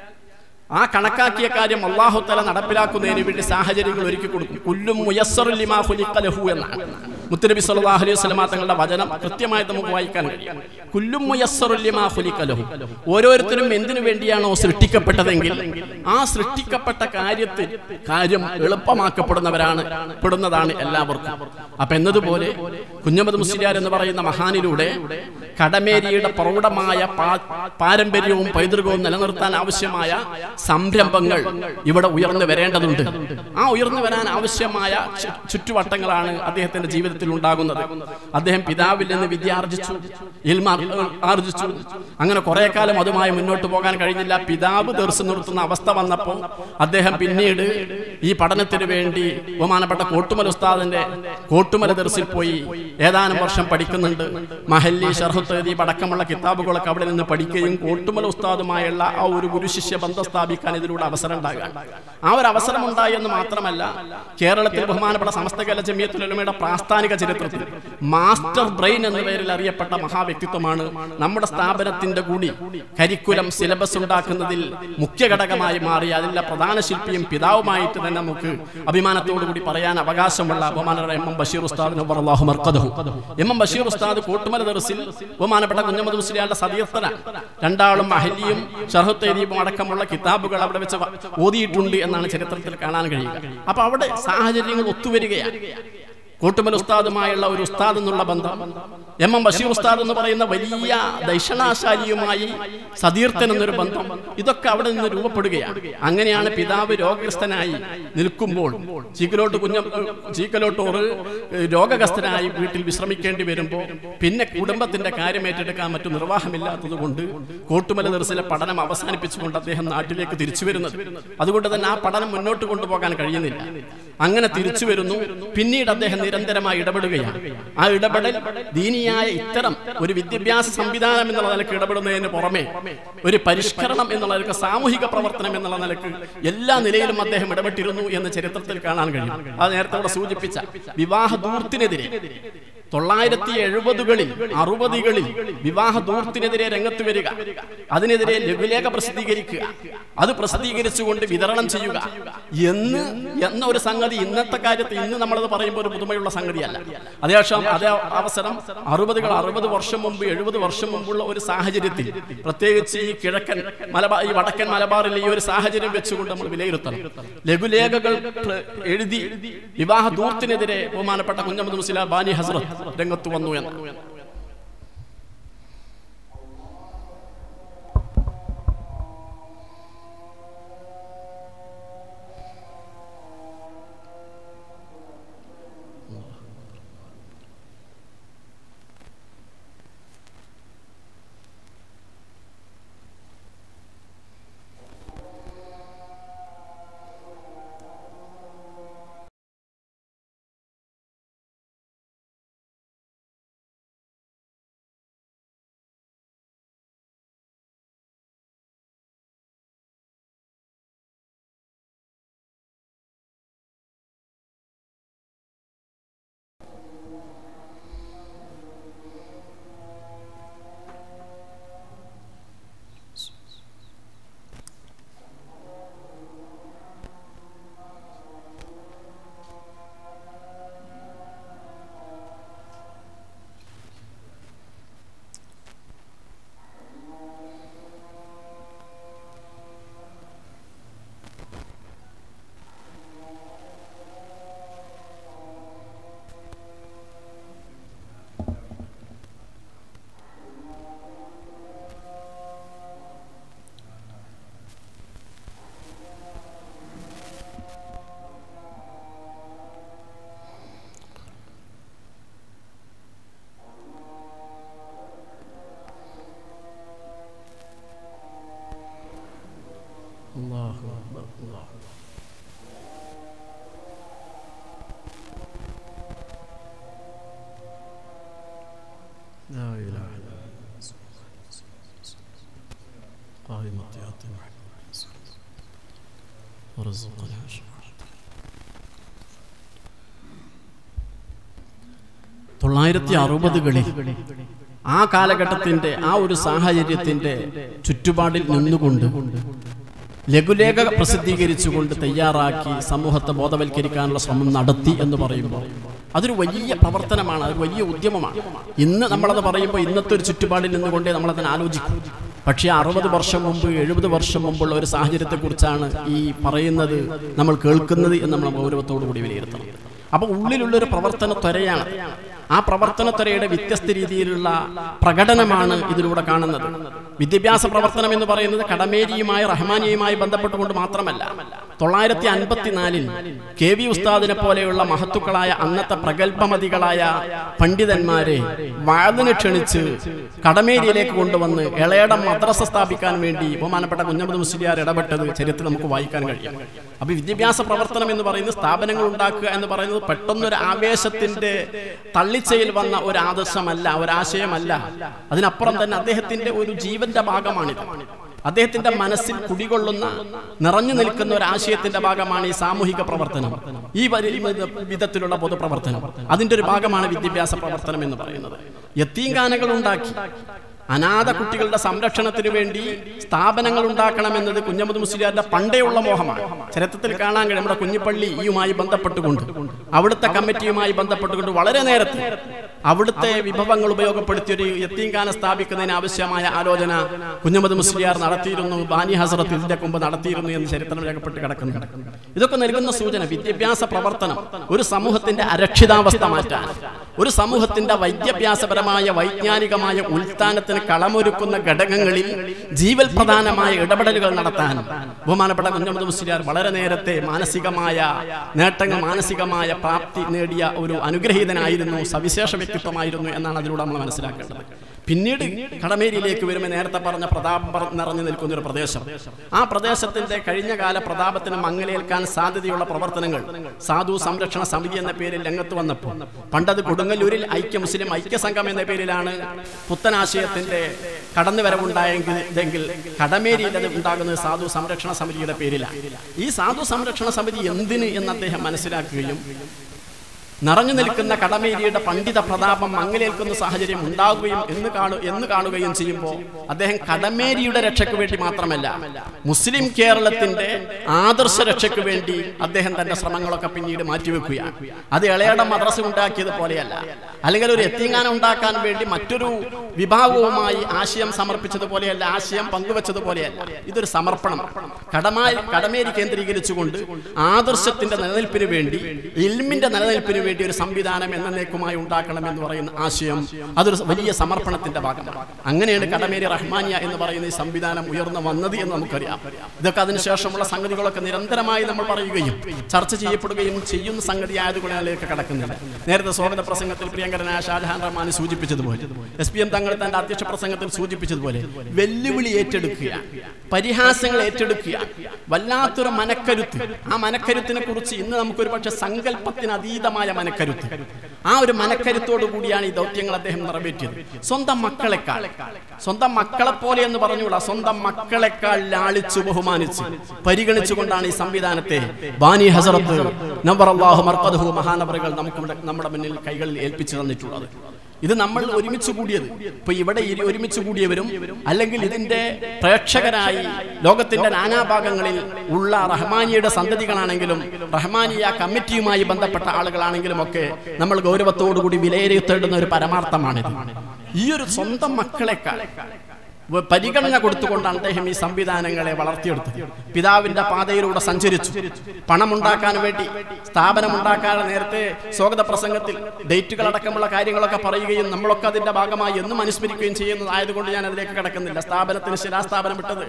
ആ കണക്കാക്കിയ കാര്യം അള്ളാഹുത്തല നടപ്പിലാക്കുന്നതിന് വേണ്ടി സാഹചര്യങ്ങൾ ഒരുക്കി കൊടുക്കും കുല്ലും മുയസ്സറുൽ ലിമാ ഖുലിഖ ലഹു എന്നാണ് മുത്തനബി സല്ലല്ലാഹു അലൈഹി വസല്ലമ തങ്ങളുടെ വചനം കൃത്യമായി നമുക്ക് വായിക്കാൻ കഴിയും കുല്ലും മുയസ്സറുൽ ലിമാ ഖുലിഖ ലഹു ഓരോരുത്തരും എന്തിനു വേണ്ടിയാണോ സൃഷ്ടിക്കപ്പെട്ടതെങ്കിൽ ആ സൃഷ്ടിക്കപ്പെട്ട കാര്യത്തിൽ കാര്യം എളുപ്പമാക്കപ്പെടുന്നവരാണ് പെടുന്നതാണ് എല്ലാവർക്കും അപ്പൊ എന്നതുപോലെ കുഞ്ഞമ്മദ് മുസ്ലിയാർ എന്ന് പറയുന്ന മഹാനിലൂടെ കടമേരിയുടെ പ്രൗഢമായ പാ- പാരമ്പര്യവും പൈതൃകവും നിലനിർത്താൻ ആവശ്യമായ സംരംഭങ്ങൾ ഇവിടെ ഉയർന്നു വരേണ്ടതുണ്ട് ആ ഉയർന്നു വരാൻ ആവശ്യമായ ചു- ചുറ്റുവട്ടങ്ങളാണ് അദ്ദേഹത്തിന്റെ ജീവിതത്തിൽ ഉണ്ടാകുന്നത് അദ്ദേഹം പിതാവിൽ നിന്ന് വിദ്യ ആർജിച്ചു ഇൽമ ആർ- ആർജിച്ചു അങ്ങനെ കുറെ കാലം അതുമായി മുന്നോട്ട് പോകാൻ കഴിഞ്ഞില്ല പിതാവ് തീർച്ചു നിർത്തുന്ന അവസ്ഥ വന്നപ്പോൾ അദ്ദേഹം പിന്നീട് ഈ പഠനത്തിന് വേണ്ടി ബഹുമാനപ്പെട്ട കോട്ടുമല ഉസ്താദിന്റെ കോട്ടുമല ദർസിൽ പോയി ഏതാനും വർഷം പഠിക്കുന്നുണ്ട് മഹല്ലി ഷർഹുത്തീബ് അടക്കമുള്ള കിതാബുകളൊക്കെ അവിടെ നിന്ന് പഠിക്കുകയും കോട്ടുമല ഉസ്താദുമായുള്ള ആ ഒരു ഗുരുശിഷ്യ ബന്ധം സ്ഥാപിക്കാൻ ഇതിലൂടെ അവസരം ഉണ്ടാകുക ആ ഒരു അവസരം ഉണ്ടായി എന്ന് മാത്രമല്ല കേരളത്തിൽ ബഹുമാനപ്പെട്ട സമസ്ത കേരള ജമിയത്തുലമയുടെ പ്രാസ്ഥാനിക ചരിത്രത്തിൽ മാസ്റ്റർ ബ്രെയിൻ എന്ന പേരിൽ അറിയപ്പെട്ട മഹാവ്യക്തിത്വമാണ് നമ്മുടെ സ്ഥാപനത്തിന്റെ കൂടി കരിക്കുലം സിലബസ് ഉണ്ടാക്കുന്നതിൽ മുഖ്യ ഘടകമായി മാറി അതിലെ പ്രധാന ശില്പിയും പിതാവുമായിട്ട് തന്നെ നമുക്ക് അഭിമാനത്തോടു കൂടി പറയാൻ അവകാശമുള്ള ബഹുമാനപ്പെട്ട എം എം ബഷീർ ഉസ്താദിന് അള്ളാഹു മർക്കദഹു എം എം ബഷീർ ഉസ്താദ് കോട്ടുമല ദർസിൽ ബഹുമാനപ്പെട്ട കുഞ്ഞമ്മദ് മുസ്ലിയാരുടെ സതീർത്ഥന രണ്ടാളും അഹല്യയും ഷർഹുത്തേദീപും അടക്കമുള്ള കിതാബുകൾ അവിടെ വെച്ച് വ- ഓതിയിട്ടുണ്ട് എന്നാണ് ചരിത്രത്തിൽ കാണാൻ കഴിയുക അപ്പൊ അവിടെ സാഹചര്യങ്ങൾ ഒത്തുവരികയാണ് കൂട്ടുമൽ ഉസ്താദുമായുള്ള ഒരു ഉസ്താദ് എന്നുള്ള ബന്ധം എം എം ബഷീർ ഉസ്താദ് എന്ന് പറയുന്ന വലിയ ദൈഷണാശാലിയുമായി സതീർത്ഥൻ എന്നൊരു ബന്ധം ഇതൊക്കെ അവിടെ നിന്ന് രൂപപ്പെടുകയാണ് അങ്ങനെയാണ് പിതാവ് രോഗഗ്രസ്തനായി നിൽക്കുമ്പോൾ ചീക്കലോട്ട് കുഞ്ഞ ചീക്കലോട്ടോറ് രോഗഗ്രസ്തനായി വീട്ടിൽ വിശ്രമിക്കേണ്ടി വരുമ്പോൾ പിന്നെ കുടുംബത്തിന്റെ കാര്യം ഏറ്റെടുക്കാൻ മറ്റു നിർവാഹമില്ലാത്തത് കൊണ്ട് കോട്ടുമല ദർസിലെ പഠനം അവസാനിപ്പിച്ചുകൊണ്ട് അദ്ദേഹം നാട്ടിലേക്ക് തിരിച്ചു വരുന്നത് അതുകൊണ്ട് തന്നെ ആ പഠനം മുന്നോട്ട് കൊണ്ടുപോകാൻ കഴിയുന്നില്ല അങ്ങനെ തിരിച്ചു വരുന്നു പിന്നീട് അദ്ദേഹം നിരന്തരമായി ഇടപെടുകയാണ് ആ ഇടപെടൽ ദീനിയായ ഇത്തരം ഒരു വിദ്യാഭ്യാസ സംവിധാനം എന്നുള്ള നിലക്ക് ഇടപെടുന്നതിന് പുറമെ ഒരു പരിഷ്കരണം എന്നുള്ള നിലക്ക് സാമൂഹിക പ്രവർത്തനം എന്നുള്ള നിലക്ക് എല്ലാ നിലയിലും അദ്ദേഹം ഇടപെട്ടിരുന്നു എന്ന് ചരിത്രത്തിൽ കാണാൻ കഴിയും അത് നേരത്തെ ഇവിടെ സൂചിപ്പിച്ച വിവാഹ ദൂർത്തിനെതിരെ തൊള്ളായിരത്തി എഴുപതുകളിൽ അറുപതുകളിൽ വിവാഹ ദൂർത്തിനെതിരെ രംഗത്ത് വരിക അതിനെതിരെ ലഘുലേഖ പ്രസിദ്ധീകരിക്കുക അത് പ്രസിദ്ധീകരിച്ചുകൊണ്ട് വിതരണം ചെയ്യുക എന്ന് എന്ന ഒരു സംഗതി ഇന്നത്തെ കാര്യത്തിൽ ഇന്ന് നമ്മളത് പറയുമ്പോൾ ഒരു പുതുമയുള്ള സംഗതിയല്ല അതേശം അതേ അവസരം അറുപതുകൾ അറുപത് വർഷം മുമ്പ് എഴുപത് വർഷം മുമ്പുള്ള ഒരു സാഹചര്യത്തിൽ പ്രത്യേകിച്ച് ഈ കിഴക്കൻ മലബാർ ഈ വടക്കൻ മലബാറിൽ ഈ ഒരു സാഹചര്യം വെച്ചുകൊണ്ട് നമ്മൾ വിലയിരുത്തണം ലഘുലേഖകൾ പ്ര- എഴുതി വിവാഹ ദൂർത്തിനെതിരെ ബഹുമാനപ്പെട്ട കുഞ്ഞമ്മദ് മുസ്ലിം ബാനി ഹസ്രത്ത് രംഗത്ത് വന്നു എന്ന് അല്ലാഹു അക്ബർ, അല്ലാഹു അക്ബർ. لا إله إلا الله. قائمة يا ورزقنا شفاعته തൊള്ളായിരത്തി അറുപതുകളിൽ ആ കാലഘട്ടത്തിന്റെ ആ ഒരു സാഹചര്യത്തിന്റെ ചുറ്റുപാടിൽ നിന്നുകൊണ്ട് ലഘുലേഖ പ്രസിദ്ധീകരിച്ചുകൊണ്ട് തയ്യാറാക്കി സമൂഹത്തെ ബോധവൽക്കരിക്കാനുള്ള ശ്രമം നടത്തി എന്ന് പറയുമ്പോൾ അതൊരു വലിയ പ്രവർത്തനമാണ് അതൊരു വലിയ ഉദ്യമമാണ് ഇന്ന് നമ്മളത് പറയുമ്പോൾ ഇന്നത്തെ ഒരു ചുറ്റുപാടിൽ നിന്നുകൊണ്ടേ നമ്മളതിനെ ആലോചിക്കും പക്ഷേ അറുപത് വർഷം മുമ്പ് എഴുപത് വർഷം മുമ്പുള്ള ഒരു സാഹചര്യത്തെക്കുറിച്ചാണ് ഈ പറയുന്നത് നമ്മൾ കേൾക്കുന്നത് എന്ന് നമ്മൾ ഗൗരവത്തോടു കൂടി വിലയിരുത്തണം അപ്പോൾ ഉള്ളിലുള്ള ഒരു പ്രവർത്തന ത്വരയാണ് ആ പ്രവർത്തനത്വരയുടെ വ്യത്യസ്ത രീതിയിലുള്ള പ്രകടനമാണ് ഇതിലൂടെ കാണുന്നത് വിദ്യാഭ്യാസ പ്രവർത്തനം എന്ന് പറയുന്നത് കടമേരിയുമായി റഹ്മാനിയുമായി ബന്ധപ്പെട്ടുകൊണ്ട് മാത്രമല്ല തൊള്ളായിരത്തി അൻപത്തിനാലിൽ കെ വി ഉസ്താദിനെ പോലെയുള്ള മഹത്തുക്കളായ അന്നത്തെ പ്രഗത്ഭമതികളായ പണ്ഡിതന്മാരെ വാതിന് ക്ഷണിച്ച് കടമേരിയിലേക്ക് കൊണ്ടുവന്ന് ഇളയടം മദ്രസ സ്ഥാപിക്കാൻ വേണ്ടി ബഹുമാനപ്പെട്ട കുഞ്ഞമ്മദ് മുസ്ലിയാർ ഇടപെട്ടത് ചരിത്രം നമുക്ക് വായിക്കാൻ കഴിയും അപ്പൊ വിദ്യാഭ്യാസ പ്രവർത്തനം എന്ന് പറയുന്നത് സ്ഥാപനങ്ങൾ ഉണ്ടാക്കുക എന്ന് പറയുന്നത് പെട്ടെന്നൊരു ആവേശത്തിന്റെ തള്ളിച്ചയിൽ വന്ന ഒരു ആദർശമല്ല ഒരാശയമല്ല അതിനപ്പുറം തന്നെ അദ്ദേഹത്തിന്റെ ഒരു ജീവന്റെ ഭാഗമാണിത് അദ്ദേഹത്തിന്റെ മനസ്സിൽ കുടികൊള്ളുന്ന നിറഞ്ഞു നിൽക്കുന്ന ഒരു ആശയത്തിന്റെ ഭാഗമാണ് ഈ സാമൂഹിക പ്രവർത്തനം ഈ വരി- വിധത്തിലുള്ള പൊതുപ്രവർത്തനം അതിന്റെ ഒരു ഭാഗമാണ് വിദ്യാഭ്യാസ പ്രവർത്തനം എന്ന് പറയുന്നത് യത്തീങ്കാനകൾ ഉണ്ടാക്കി അനാഥ കുട്ടികളുടെ സംരക്ഷണത്തിന് വേണ്ടി സ്ഥാപനങ്ങൾ ഉണ്ടാക്കണമെന്നത് കുഞ്ഞമ്മദ് മുസ്ലിയാരുടെ പണ്ടേയുള്ള മോഹമാണ് ചരിത്രത്തിൽ കാണാൻ കഴിയും നമ്മുടെ കുഞ്ഞിപ്പള്ളി ഈയുമായി ബന്ധപ്പെട്ടുകൊണ്ട് അവിടുത്തെ കമ്മിറ്റിയുമായി ബന്ധപ്പെട്ടുകൊണ്ട് വളരെ നേരത്തെ അവിടുത്തെ വിഭവങ്ങൾ ഉപയോഗപ്പെടുത്തി ഒരു യത്തീംഖാന സ്ഥാപിക്കുന്നതിന് ആവശ്യമായ ആലോചന കുഞ്ഞമ്മദ് മുസ്ലിയാർ നടത്തിയിരുന്നു ബാനി ഹസറത്ത് ഇതിന്റെ മുമ്പ് നടത്തിയിരുന്നു എന്ന് ചരിത്രം രേഖപ്പെട്ട് കിടക്കുന്നുണ്ട് ഇതൊക്കെ നൽകുന്ന സൂചന വിദ്യാഭ്യാസ പ്രവർത്തനം ഒരു സമൂഹത്തിന്റെ അരക്ഷിതാവസ്ഥ മാറ്റാൻ ഒരു സമൂഹത്തിന്റെ വൈദ്യാഭ്യാസപരമായ വൈജ്ഞാനികമായ ഉത്ഥാനത്തിന് കളമൊരുക്കുന്ന ഘടകങ്ങളിൽ ജീവൽ പ്രധാനമായ ഇടപെടലുകൾ നടത്താൻ ബഹുമാനപ്പെട്ട കുഞ്ഞമ്മദ് മുസ്ലിയാർ വളരെ നേരത്തെ മാനസികമായ നേട്ടങ്ങൾ മാനസികമായ പ്രാപ്തി നേടിയ ഒരു അനുഗ്രഹീതനായിരുന്നു സവിശേഷ വ്യക്തിത്വമായിരുന്നു എന്നാണ് അതിലൂടെ നമ്മൾ മനസ്സിലാക്കേണ്ടത് പിന്നീട് കടമേരിയിലേക്ക് വരുമ്പോൾ നേരത്തെ പറഞ്ഞ പ്രതാപം പറ- നിറഞ്ഞു നിൽക്കുന്ന ഒരു പ്രദേശം ആ പ്രദേശത്തിന്റെ കഴിഞ്ഞ കാല പ്രതാപത്തിന് മങ്ങലേൽക്കാൻ സാധ്യതയുള്ള പ്രവർത്തനങ്ങൾ സാധു സംരക്ഷണ സമിതി എന്ന പേരിൽ രംഗത്ത് വന്നപ്പോൾ പണ്ടത് കൊടുങ്ങല്ലൂരിൽ ഐക്യ മുസ്ലിം ഐക്യ സംഘം എന്ന പേരിലാണ് പുത്തനാശയത്തിന്റെ കടന്നുവരവുണ്ടായെങ്കിൽ കടമേരിയിൽ അത് ഉണ്ടാകുന്നത് സാധു സംരക്ഷണ സമിതിയുടെ പേരിലാണ് ഈ സാധു സംരക്ഷണ സമിതി എന്തിന് എന്ന് അദ്ദേഹം മനസ്സിലാക്കുകയും നിറഞ്ഞു നിൽക്കുന്ന കടമേരിയുടെ പണ്ഡിത പ്രതാപം മങ്ങലേൽക്കുന്ന സാഹചര്യം ഉണ്ടാവുകയും എന്ന് കാണു എന്ന് കാണുകയും ചെയ്യുമ്പോൾ അദ്ദേഹം കടമേരിയുടെ രക്ഷയ്ക്ക് വേണ്ടി മാത്രമല്ല മുസ്ലിം കേരളത്തിന്റെ ആദർശ രക്ഷയ്ക്ക് വേണ്ടി അദ്ദേഹം തന്റെ ശ്രമങ്ങളൊക്കെ പിന്നീട് മാറ്റിവെക്കുകയാണ് അത് ഇളയട മദ്രസ ഉണ്ടാക്കിയത് പോലെയല്ല അല്ലെങ്കിൽ ഒരു എത്തിങ്ങാനം ഉണ്ടാക്കാൻ വേണ്ടി മറ്റൊരു വിഭാഗവുമായി ആശയം സമർപ്പിച്ചതുപോലെയല്ല ആശയം പങ്കുവച്ചതുപോലെയല്ല ഇതൊരു സമർപ്പണം കടമായി കടമേരി കേന്ദ്രീകരിച്ചുകൊണ്ട് ആദർശത്തിന്റെ നിലനിൽപ്പിന് വേണ്ടി ഇൽമിന്റെ നിലനിൽപ്പിന് വേണ്ടി ഒരു സംവിധാനം എന്നേക്കുമായി ഉണ്ടാക്കണം എന്ന് പറയുന്ന ആശയം അതൊരു വലിയ സമർപ്പണത്തിന്റെ ഭാഗമാണ് അങ്ങനെയാണ് കടമേരി റഹ്മാനിയ എന്ന് പറയുന്ന ഈ സംവിധാനം ഉയർന്നു വന്നത് എന്ന് നമുക്കറിയാം ഇതൊക്കെ അതിനുശേഷമുള്ള സംഗതികളൊക്കെ നിരന്തരമായി നമ്മൾ പറയുകയും ചർച്ച ചെയ്യപ്പെടുകയും ചെയ്യുന്ന സംഗതി ആയതുകൊണ്ട് അതിലേക്ക് കടക്കുന്നില്ല നേരത്തെ സ്വാഗത പ്രസംഗത്തിൽ പ്രിയങ്കരനായ ഷാജഹാൻ റഹ്മാൻ സൂചിപ്പിച്ചതുപോലെ എസ് പി എം തങ്ങൾ തന്റെ അധ്യക്ഷ പ്രസംഗത്തിൽ സൂചിപ്പിച്ചതുപോലെ വെല്ലുവിളി ഏറ്റെടുക്കുക പരിഹാസങ്ങൾ ഏറ്റെടുക്കുക വല്ലാത്തൊരു മനക്കരുത്ത് ആ മനക്കരുത്തിനെ കുറിച്ച് ഇന്ന് നമുക്കൊരു പക്ഷെ സങ്കല്പത്തിന് അതീതമായ മനക്കരുത്ത് ആ ഒരു മനക്കരുത്തോടു കൂടിയാണ് ഈ ദൗത്യങ്ങൾ അദ്ദേഹം നിറവേറ്റിയത് സ്വന്തം മക്കളെക്കാൾ സ്വന്തം മക്കളെ പോലെ എന്ന് പറഞ്ഞുകൂടാ സ്വന്തം മക്കളെക്കാൾ ലാളിച്ചു ബഹുമാനിച്ച് പരിഗണിച്ചുകൊണ്ടാണ് ഈ സംവിധാനത്തെ ബാനി ഹസറത്ത് നമ്പർ അള്ളാഹു മർക്കദഹു മഹാനവറുകൾ നമുക്ക് ഇവിടെ- നമ്മുടെ മുന്നിൽ കൈകളിൽ ഏൽപ്പിച്ചു തന്നിട്ടുള്ളത് ഇത് നമ്മൾ ഒരുമിച്ച് കൂടിയത് ഇപ്പൊ ഇവിടെ ഇരി- ഒരുമിച്ച് കൂടിയവരും അല്ലെങ്കിൽ ഇതിന്റെ പ്രേക്ഷകരായി ലോകത്തിന്റെ നാനാഭാഗങ്ങളിൽ ഉള്ള റഹ്മാനിയുടെ സന്തതികളാണെങ്കിലും റഹ്മാനിയ കമ്മിറ്റിയുമായി ബന്ധപ്പെട്ട ആളുകളാണെങ്കിലും ഒക്കെ നമ്മൾ ഗൗരവത്തോടുകൂടി വിലയിരുത്തേണ്ടുന്ന ഒരു പരമാർത്ഥമാണിത് ഈ ഒരു സ്വന്തം മക്കളെക്കാൾ വ- പരിഗണന കൊടുത്തുകൊണ്ടാണ് അദ്ദേഹം ഈ സംവിധാനങ്ങളെ വളർത്തിയെടുത്തത് പിതാവിന്റെ പാതയിലൂടെ സഞ്ചരിച്ചു പണമുണ്ടാക്കാൻ വേണ്ടി സ്ഥാപനം ഉണ്ടാക്കാൻ നേരത്തെ സ്വാഗത പ്രസംഗത്തിൽ ഡേറ്റുകൾ അടക്കമുള്ള കാര്യങ്ങളൊക്കെ പറയുകയും നമ്മളൊക്കെ അതിന്റെ ഭാഗമായി എന്നും അനുസ്മരിക്കുകയും ചെയ്യുന്നതായതുകൊണ്ട് ഞാൻ അതിലേക്ക് കിടക്കുന്നില്ല സ്ഥാപനത്തിന് ശിലാസ്ഥാപനം വിട്ടത്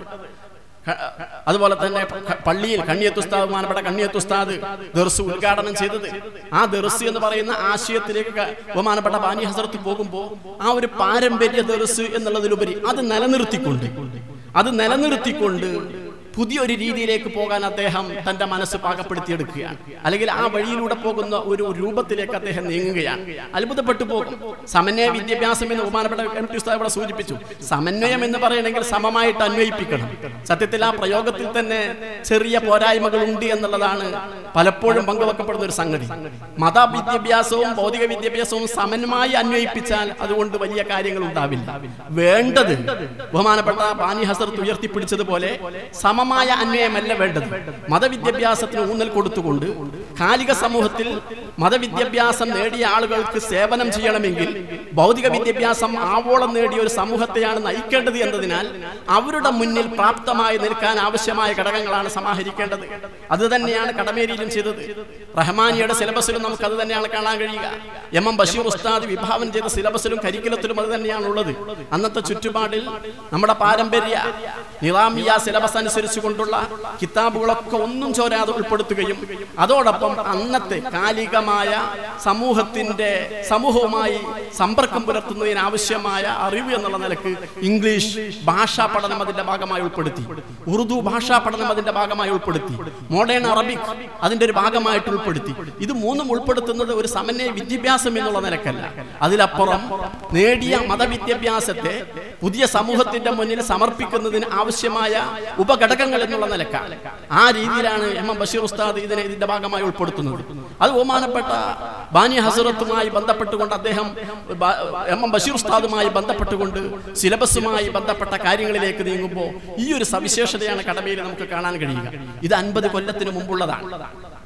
ക- അതുപോലെ തന്നെ പ- പള്ളിയിൽ കണ്ണിയത്തുസ്താദ് ബഹുമാനപ്പെട്ട കണ്ണിയത്തുസ്താദ് ദർസ് ഉദ്ഘാടനം ചെയ്തത് ആ ദർസ് എന്ന് പറയുന്ന ആശയത്തിലേക്ക് ക- ബഹുമാനപ്പെട്ട ബാനി ഹസറത്ത് പോകുമ്പോൾ ആ ഒരു പാരമ്പര്യ ദർസ് എന്നുള്ളതിലുപരി അത് നിലനിർത്തിക്കൊണ്ട് അത് നിലനിർത്തിക്കൊണ്ട് പുതിയൊരു രീതിയിലേക്ക് പോകാൻ അദ്ദേഹം തന്റെ മനസ്സ് പാകപ്പെടുത്തിയെടുക്കുകയാണ് അല്ലെങ്കിൽ ആ വഴിയിലൂടെ പോകുന്ന ഒരു രൂപത്തിലേക്ക് അദ്ദേഹം നീങ്ങുകയാണ് അത്ഭുതപ്പെട്ടു പോകും സമന്വയ വിദ്യാഭ്യാസം എന്ന് ബഹുമാനപ്പെട്ട എം ടി ഉസ്താദ് ഇവിടെ സൂചിപ്പിച്ചു സമന്വയം എന്ന് പറയണമെങ്കിൽ സമമായിട്ട് അന്വയിപ്പിക്കണം സത്യത്തിൽ ആ പ്രയോഗത്തിൽ തന്നെ ചെറിയ പോരായ്മകൾ ഉണ്ട് എന്നുള്ളതാണ് പലപ്പോഴും പങ്കുവെക്കപ്പെടുന്ന ഒരു സംഗതി മത വിദ്യാഭ്യാസവും ഭൗതിക വിദ്യാഭ്യാസവും സമന്വയമായി അന്വയിപ്പിച്ചാൽ അതുകൊണ്ട് വലിയ കാര്യങ്ങൾ ഉണ്ടാവില്ല വേണ്ടത് ബഹുമാനപ്പെട്ട ബാനി ഹസർത്ത് ഉയർത്തിപ്പിടിച്ചതുപോലെ സമമായ അന്വയമല്ല വേണ്ടത് മതവിദ്യാഭ്യാസത്തിന് ഊന്നൽ കൊടുത്തുകൊണ്ട് കാലിക സമൂഹത്തിൽ മതവിദ്യാഭ്യാസം നേടിയ ആളുകൾക്ക് സേവനം ചെയ്യണമെങ്കിൽ ഭൗതിക വിദ്യാഭ്യാസം ആവോളം നേടിയ ഒരു സമൂഹത്തെയാണ് നയിക്കേണ്ടത് എന്നതിനാൽ അവരുടെ മുന്നിൽ പ്രാപ്തമായി നിൽക്കാൻ ആവശ്യമായ ഘടകങ്ങളാണ് സമാഹരിക്കേണ്ടത് അത് തന്നെയാണ് കടമേരിയിലും ചെയ്തത് റഹ്മാനിയുടെ സിലബസിലും നമുക്ക് അത് തന്നെയാണ് കാണാൻ കഴിയുക എം എം ബഷീർ ഉസ്താദ് വിഭാവനം ചെയ്ത സിലബസിലും കരിക്കുലത്തിലും അത് തന്നെയാണ് ഉള്ളത് അന്നത്തെ ചുറ്റുപാടിൽ നമ്മുടെ പാരമ്പര്യ നിറാമിയ സിലബസ് അനുസരിച്ച് കൊണ്ടുള്ള കിതാബുകളൊക്കെ ഒന്നും ചോരാതെ ഉൾപ്പെടുത്തുകയും അതോടൊപ്പം അന്നത്തെ കാലികമായ സമൂഹത്തിന്റെ സമൂഹവുമായി സമ്പർക്കം പുലർത്തുന്നതിന് ആവശ്യമായ അറിവ് എന്നുള്ള നിലക്ക് ഇംഗ്ലീഷ് ഭാഷാ പഠനം അതിന്റെ ഭാഗമായി ഉൾപ്പെടുത്തി ഉറുദു ഭാഷാ പഠനം അതിന്റെ ഭാഗമായി ഉൾപ്പെടുത്തി മോഡേൺ അറബിക് അതിന്റെ ഒരു ഭാഗമായിട്ട് ഉൾപ്പെടുത്തി ഇത് മൂന്നും ഉൾപ്പെടുത്തുന്നത് ഒരു സമന്വയ വിദ്യാഭ്യാസം എന്നുള്ള നിലക്കല്ല അതിലപ്പുറം നേടിയ മതവിദ്യാഭ്യാസത്തെ പുതിയ സമൂഹത്തിന്റെ മുന്നിൽ സമർപ്പിക്കുന്നതിന് ആവശ്യമായ ഉപഘടകങ്ങൾ എന്നുള്ള നിലക്കാണ് ആ രീതിയിലാണ് എം എം ബഷീർ ഉസ്താദ് ഇതിനെ ഇതിന്റെ ഭാഗമായി ഉൾപ്പെടുത്തുന്നത് അത് ബഹുമാനപ്പെട്ട ബാനി ഹസറത്തുമായി ബന്ധപ്പെട്ടുകൊണ്ട് അദ്ദേഹം ബ- എം എം ബഷീർ ഉസ്താദുമായി ബന്ധപ്പെട്ടുകൊണ്ട് സിലബസുമായി ബന്ധപ്പെട്ട കാര്യങ്ങളിലേക്ക് നീങ്ങുമ്പോൾ ഈ ഒരു സവിശേഷതയാണ് കടമയിൽ നമുക്ക് കാണാൻ കഴിയുക ഇത് അൻപത് കൊല്ലത്തിന് മുമ്പുള്ളതാണ്